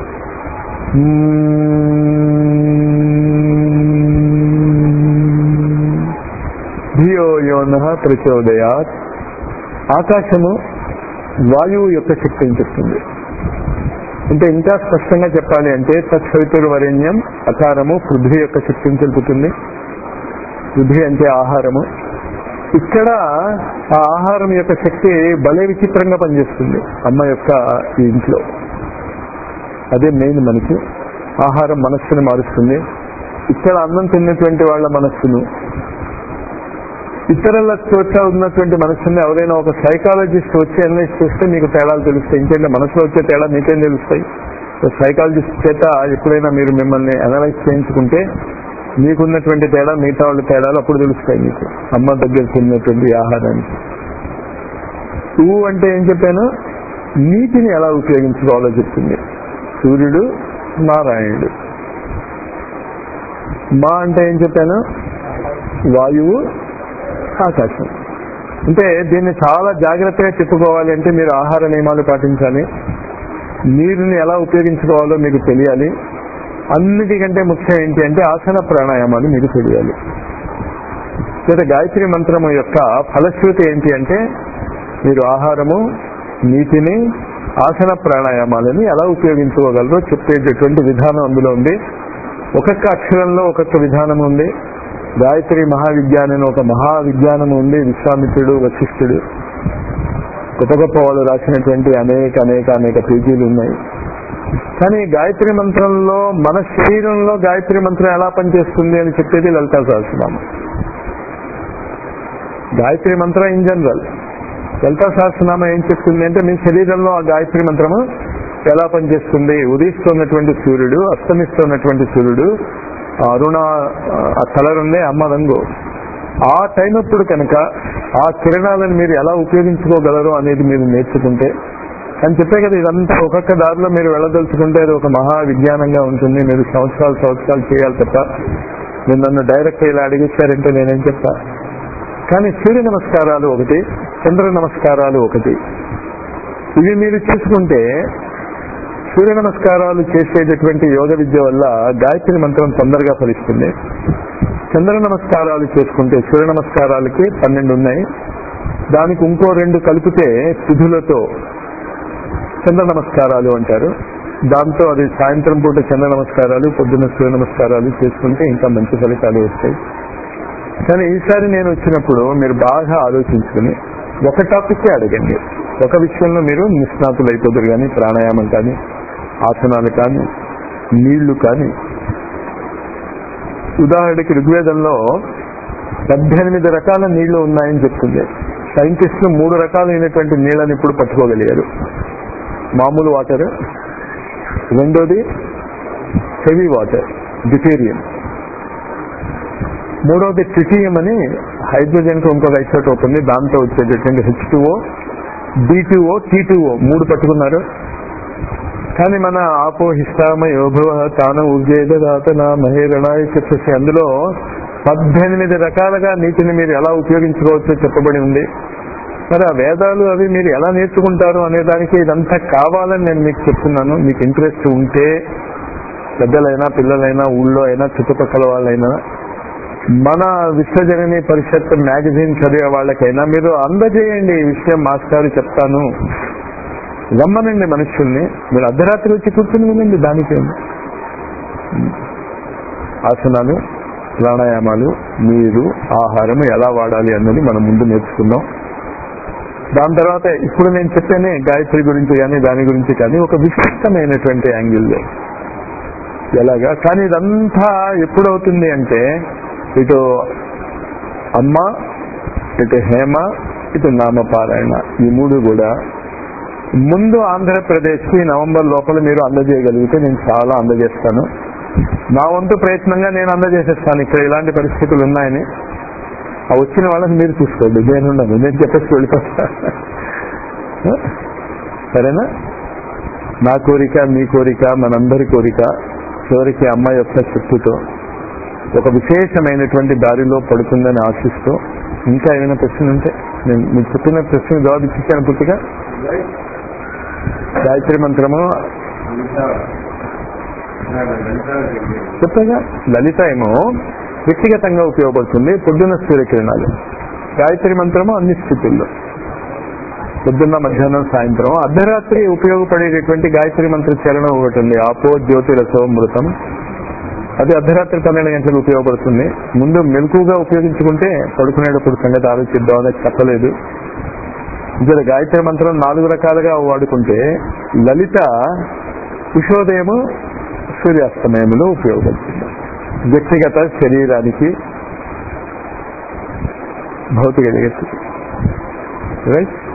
ధియో యోన ప్రచోదయాత్ ఆకాశము వాయువు యొక్క శక్తిని చెప్తుంది అంటే ఇంకా స్పష్టంగా చెప్పాలి అంటే తత్సవితుడు వరేణ్యం అకారము పృథ్వీ యొక్క శక్తిని తెలుపుతుంది పృథ్వీ అంటే ఆహారము ఇక్కడ ఆ ఆహారం యొక్క శక్తి భలే విచిత్రంగా పనిచేస్తుంది అమ్మ యొక్క ఈ ఇంట్లో అదే మెయిన్ మనకి ఆహారం మనస్సును మారుస్తుంది ఇక్కడ అన్నం తిన్నటువంటి వాళ్ళ మనస్సును ఇతరుల చోట్ల ఉన్నటువంటి మనస్సుని ఎవరైనా ఒక సైకాలజిస్ట్ వచ్చి అనలైజ్ చేస్తే మీకు తేడాలు తెలుస్తాయి ఇంకేంటే మనసులో వచ్చే తేడా మీకేం తెలుస్తాయి సైకాలజిస్ట్ చేత ఎప్పుడైనా మీరు మిమ్మల్ని అనలైజ్ చేయించుకుంటే మీకున్నటువంటి తేడా మిగతా వాళ్ళ తేడాలు అప్పుడు తెలుస్తాయి మీకు అమ్మ దగ్గర తిన్నటువంటి ఆహారానికి ఊ అంటే ఏం చెప్పాను నీటిని ఎలా ఉపయోగించుకోవాలో చెప్తుంది సూర్యుడు నారాయణుడు మా అంటే ఏం చెప్పాను వాయువు ఆకాశం అంటే దీన్ని చాలా జాగ్రత్తగా చెప్పుకోవాలి అంటే మీరు ఆహార నియమాలు పాటించాలి నీరుని ఎలా ఉపయోగించుకోవాలో మీకు తెలియాలి అన్నిటికంటే ముఖ్యం ఏంటి అంటే ఆసన ప్రాణాయామాలు మీకు తెలియాలి లేదా గాయత్రి మంత్రము యొక్క ఫలశ్రుతి ఏంటి అంటే మీరు ఆహారము నీటిని ఆసన ప్రాణాయామాలని ఎలా ఉపయోగించుకోగలరో చెప్పేటటువంటి విధానం అందులో ఉంది ఒక్కొక్క అక్షరంలో ఒక్కొక్క విధానం ఉంది గాయత్రి మహావిజ్ఞానం ఒక మహావిజ్ఞానం ఉంది విశ్వామిత్రుడు వశిష్ఠుడు గొప్ప గొప్ప వాళ్ళు రాసినటువంటి అనేక అనేక అనేక పేజీలు ఉన్నాయి కానీ గాయత్రి మంత్రంలో మన శరీరంలో గాయత్రి మంత్రం ఎలా పనిచేస్తుంది అని చెప్పేది లలితా సహస్రనామం గాయత్రి మంత్రం ఇన్ జనరల్ లలితా సహస్రనామం ఏం చెప్తుంది అంటే మీ శరీరంలో ఆ గాయత్రి మంత్రము ఎలా పనిచేస్తుంది ఉదయిస్తున్నటువంటి సూర్యుడు అస్తమిస్తున్నటువంటి సూర్యుడు ఆ అరుణ ఆ కలర్ ఉండే అమ్మ రంగు ఆ టైం అప్పుడు కనుక ఆ కిరణాలను మీరు ఎలా ఉపయోగించుకోగలరు అనేది మీరు నేర్చుకుంటే అని చెప్పే కదా ఇదంతా ఒక్కొక్క దారిలో మీరు వెళ్ళదలుచుకుంటే అది ఒక మహా విజ్ఞానంగా ఉంటుంది మీరు సంవత్సరాలు సంవత్సరాలు చేయాలి తప్ప మీరు నన్ను డైరెక్ట్ ఇలా అడిగేశారంటే నేనేం చెప్తా కానీ సూర్య నమస్కారాలు ఒకటి చంద్ర నమస్కారాలు ఒకటి ఇవి మీరు చేసుకుంటే సూర్య నమస్కారాలు చేసేటటువంటి యోగ విద్య వల్ల గాయత్రి మంత్రం తొందరగా ఫలిస్తుంది చంద్ర నమస్కారాలు చేసుకుంటే సూర్య నమస్కారాలకి పన్నెండు ఉన్నాయి దానికి ఇంకో రెండు కలిపితే తిథులతో చంద్ర నమస్కారాలు అంటారు దాంతో అది సాయంత్రం పూట చంద్ర నమస్కారాలు పొద్దున్న సూర్య నమస్కారాలు చేసుకుంటే ఇంకా మంచి ఫలితాలు వస్తాయి కానీ ఈసారి నేను వచ్చినప్పుడు మీరు బాగా ఆలోచించుకుని ఒక టాపిక్ అడగండి ఒక విషయంలో మీరు నిష్ణాతులు అయిపోతారు కానీ ప్రాణాయామం కానీ ఆసనాలు కానీ నీళ్లు కానీ ఉదాహరణకి ఋగ్వేదంలో పద్దెనిమిది రకాల నీళ్లు ఉన్నాయని చెప్తుంది సైంటిస్టులు మూడు రకాలైనటువంటి నీళ్ళని ఇప్పుడు పట్టుకోగలిగారు మామూలు వాటర్ రెండోది హెవీ వాటర్ డిటేరియం మూడోది ట్రిటియం అని హైడ్రోజన్ కు ఇంకొక ఐసోటోప్ ఉంది దాంతో వచ్చేటటువంటి H two O D two O T two O మూడు పట్టుకున్నారు కానీ మన ఆపో హిస్తామ యోభవ తాన ఉద్వేదాత నా మహేరణాయ చెప్పేసి అందులో పద్దెనిమిది రకాలుగా నీటిని మీరు ఎలా ఉపయోగించుకోవచ్చో చెప్పబడి ఉంది మరి ఆ వేదాలు అవి మీరు ఎలా నేర్చుకుంటారు అనే దానికి ఇదంతా కావాలని నేను మీకు చెప్తున్నాను మీకు ఇంట్రెస్ట్ ఉంటే పెద్దలైనా పిల్లలైనా ఊళ్ళో అయినా చుట్టుపక్కల వాళ్ళైనా మన విశ్వజనని పరిషత్ మ్యాగజైన్ చదివే వాళ్ళకైనా మీరు అందజేయండి ఈ విషయం మాస్టారు చెప్తాను రమ్మనండి మనుషుల్ని మీరు అర్ధరాత్రి వచ్చి కూర్చుని వినండి దానికి ఆసనాలు ప్రాణాయామాలు నీరు ఆహారం ఎలా వాడాలి అన్నది మనం ముందు నేర్చుకుందాం దాని తర్వాత ఇప్పుడు నేను చెప్పానే గాయత్రి గురించి కానీ దాని గురించి కానీ ఒక విశిష్టమైనటువంటి యాంగిల్లో ఎలాగా కానీ ఇదంతా ఎప్పుడవుతుంది అంటే ఇటు అమ్మ ఇటు హేమ ఇటు నామపారాయణ ఈ మూడు కూడా ముందు ఆంధ్రప్రదేశ్ కి నవంబర్ లోపల మీరు అందజేయగలిగితే నేను చాలా అందజేస్తాను నా వంతు ప్రయత్నంగా నేను అందజేసేస్తాను ఇక్కడ ఇలాంటి పరిస్థితులు ఉన్నాయని ఆ వచ్చిన వాళ్ళని మీరు చూసుకోండి నేను ఉండను నేను చెప్పేసి వెళ్ళిపోతా సరేనా నా కోరిక మీ కోరిక మనందరి కోరిక చివరికి అమ్మ యొక్క శక్తితో ఒక విశేషమైనటువంటి దారిలో పడుతుందని ఆశిస్తూ ఇంకా ఏమైనా ప్రశ్న ఉంటే నేను మీకు చెప్పిన ప్రశ్న జవాబు ఇచ్చాను పూర్తిగా గాయత్రి మంత్రము చెప్పగా లలిత ఏమో వ్యక్తిగతంగా ఉపయోగపడుతుంది పొద్దున్న సూర్యకిరణాలు గాయత్రి మంత్రము అన్ని స్థితుల్లో పొద్దున్న మధ్యాహ్నం సాయంత్రం అర్ధరాత్రి ఉపయోగపడేటటువంటి గాయత్రి మంత్ర చరణం ఒకటి ఉంది ఆపో జ్యోతిరసోమృతం అది అర్ధరాత్రి పన్నెండు గంటలకు ఉపయోగపడుతుంది ముందు మెలకుగా ఉపయోగించుకుంటే పడుకునేటప్పుడు సంగతి ఆలోచిద్దాం అని చెప్పలేదు ఇక్కడ గాయత్రి మంత్రం నాలుగు రకాలుగా వాడుకుంటే లలిత ఉషోదయము సూర్యాస్తమయములో ఉపయోగపడుతుంది వ్యక్తిగత శరీరానికి భౌతిక జగత్తుకి రైట్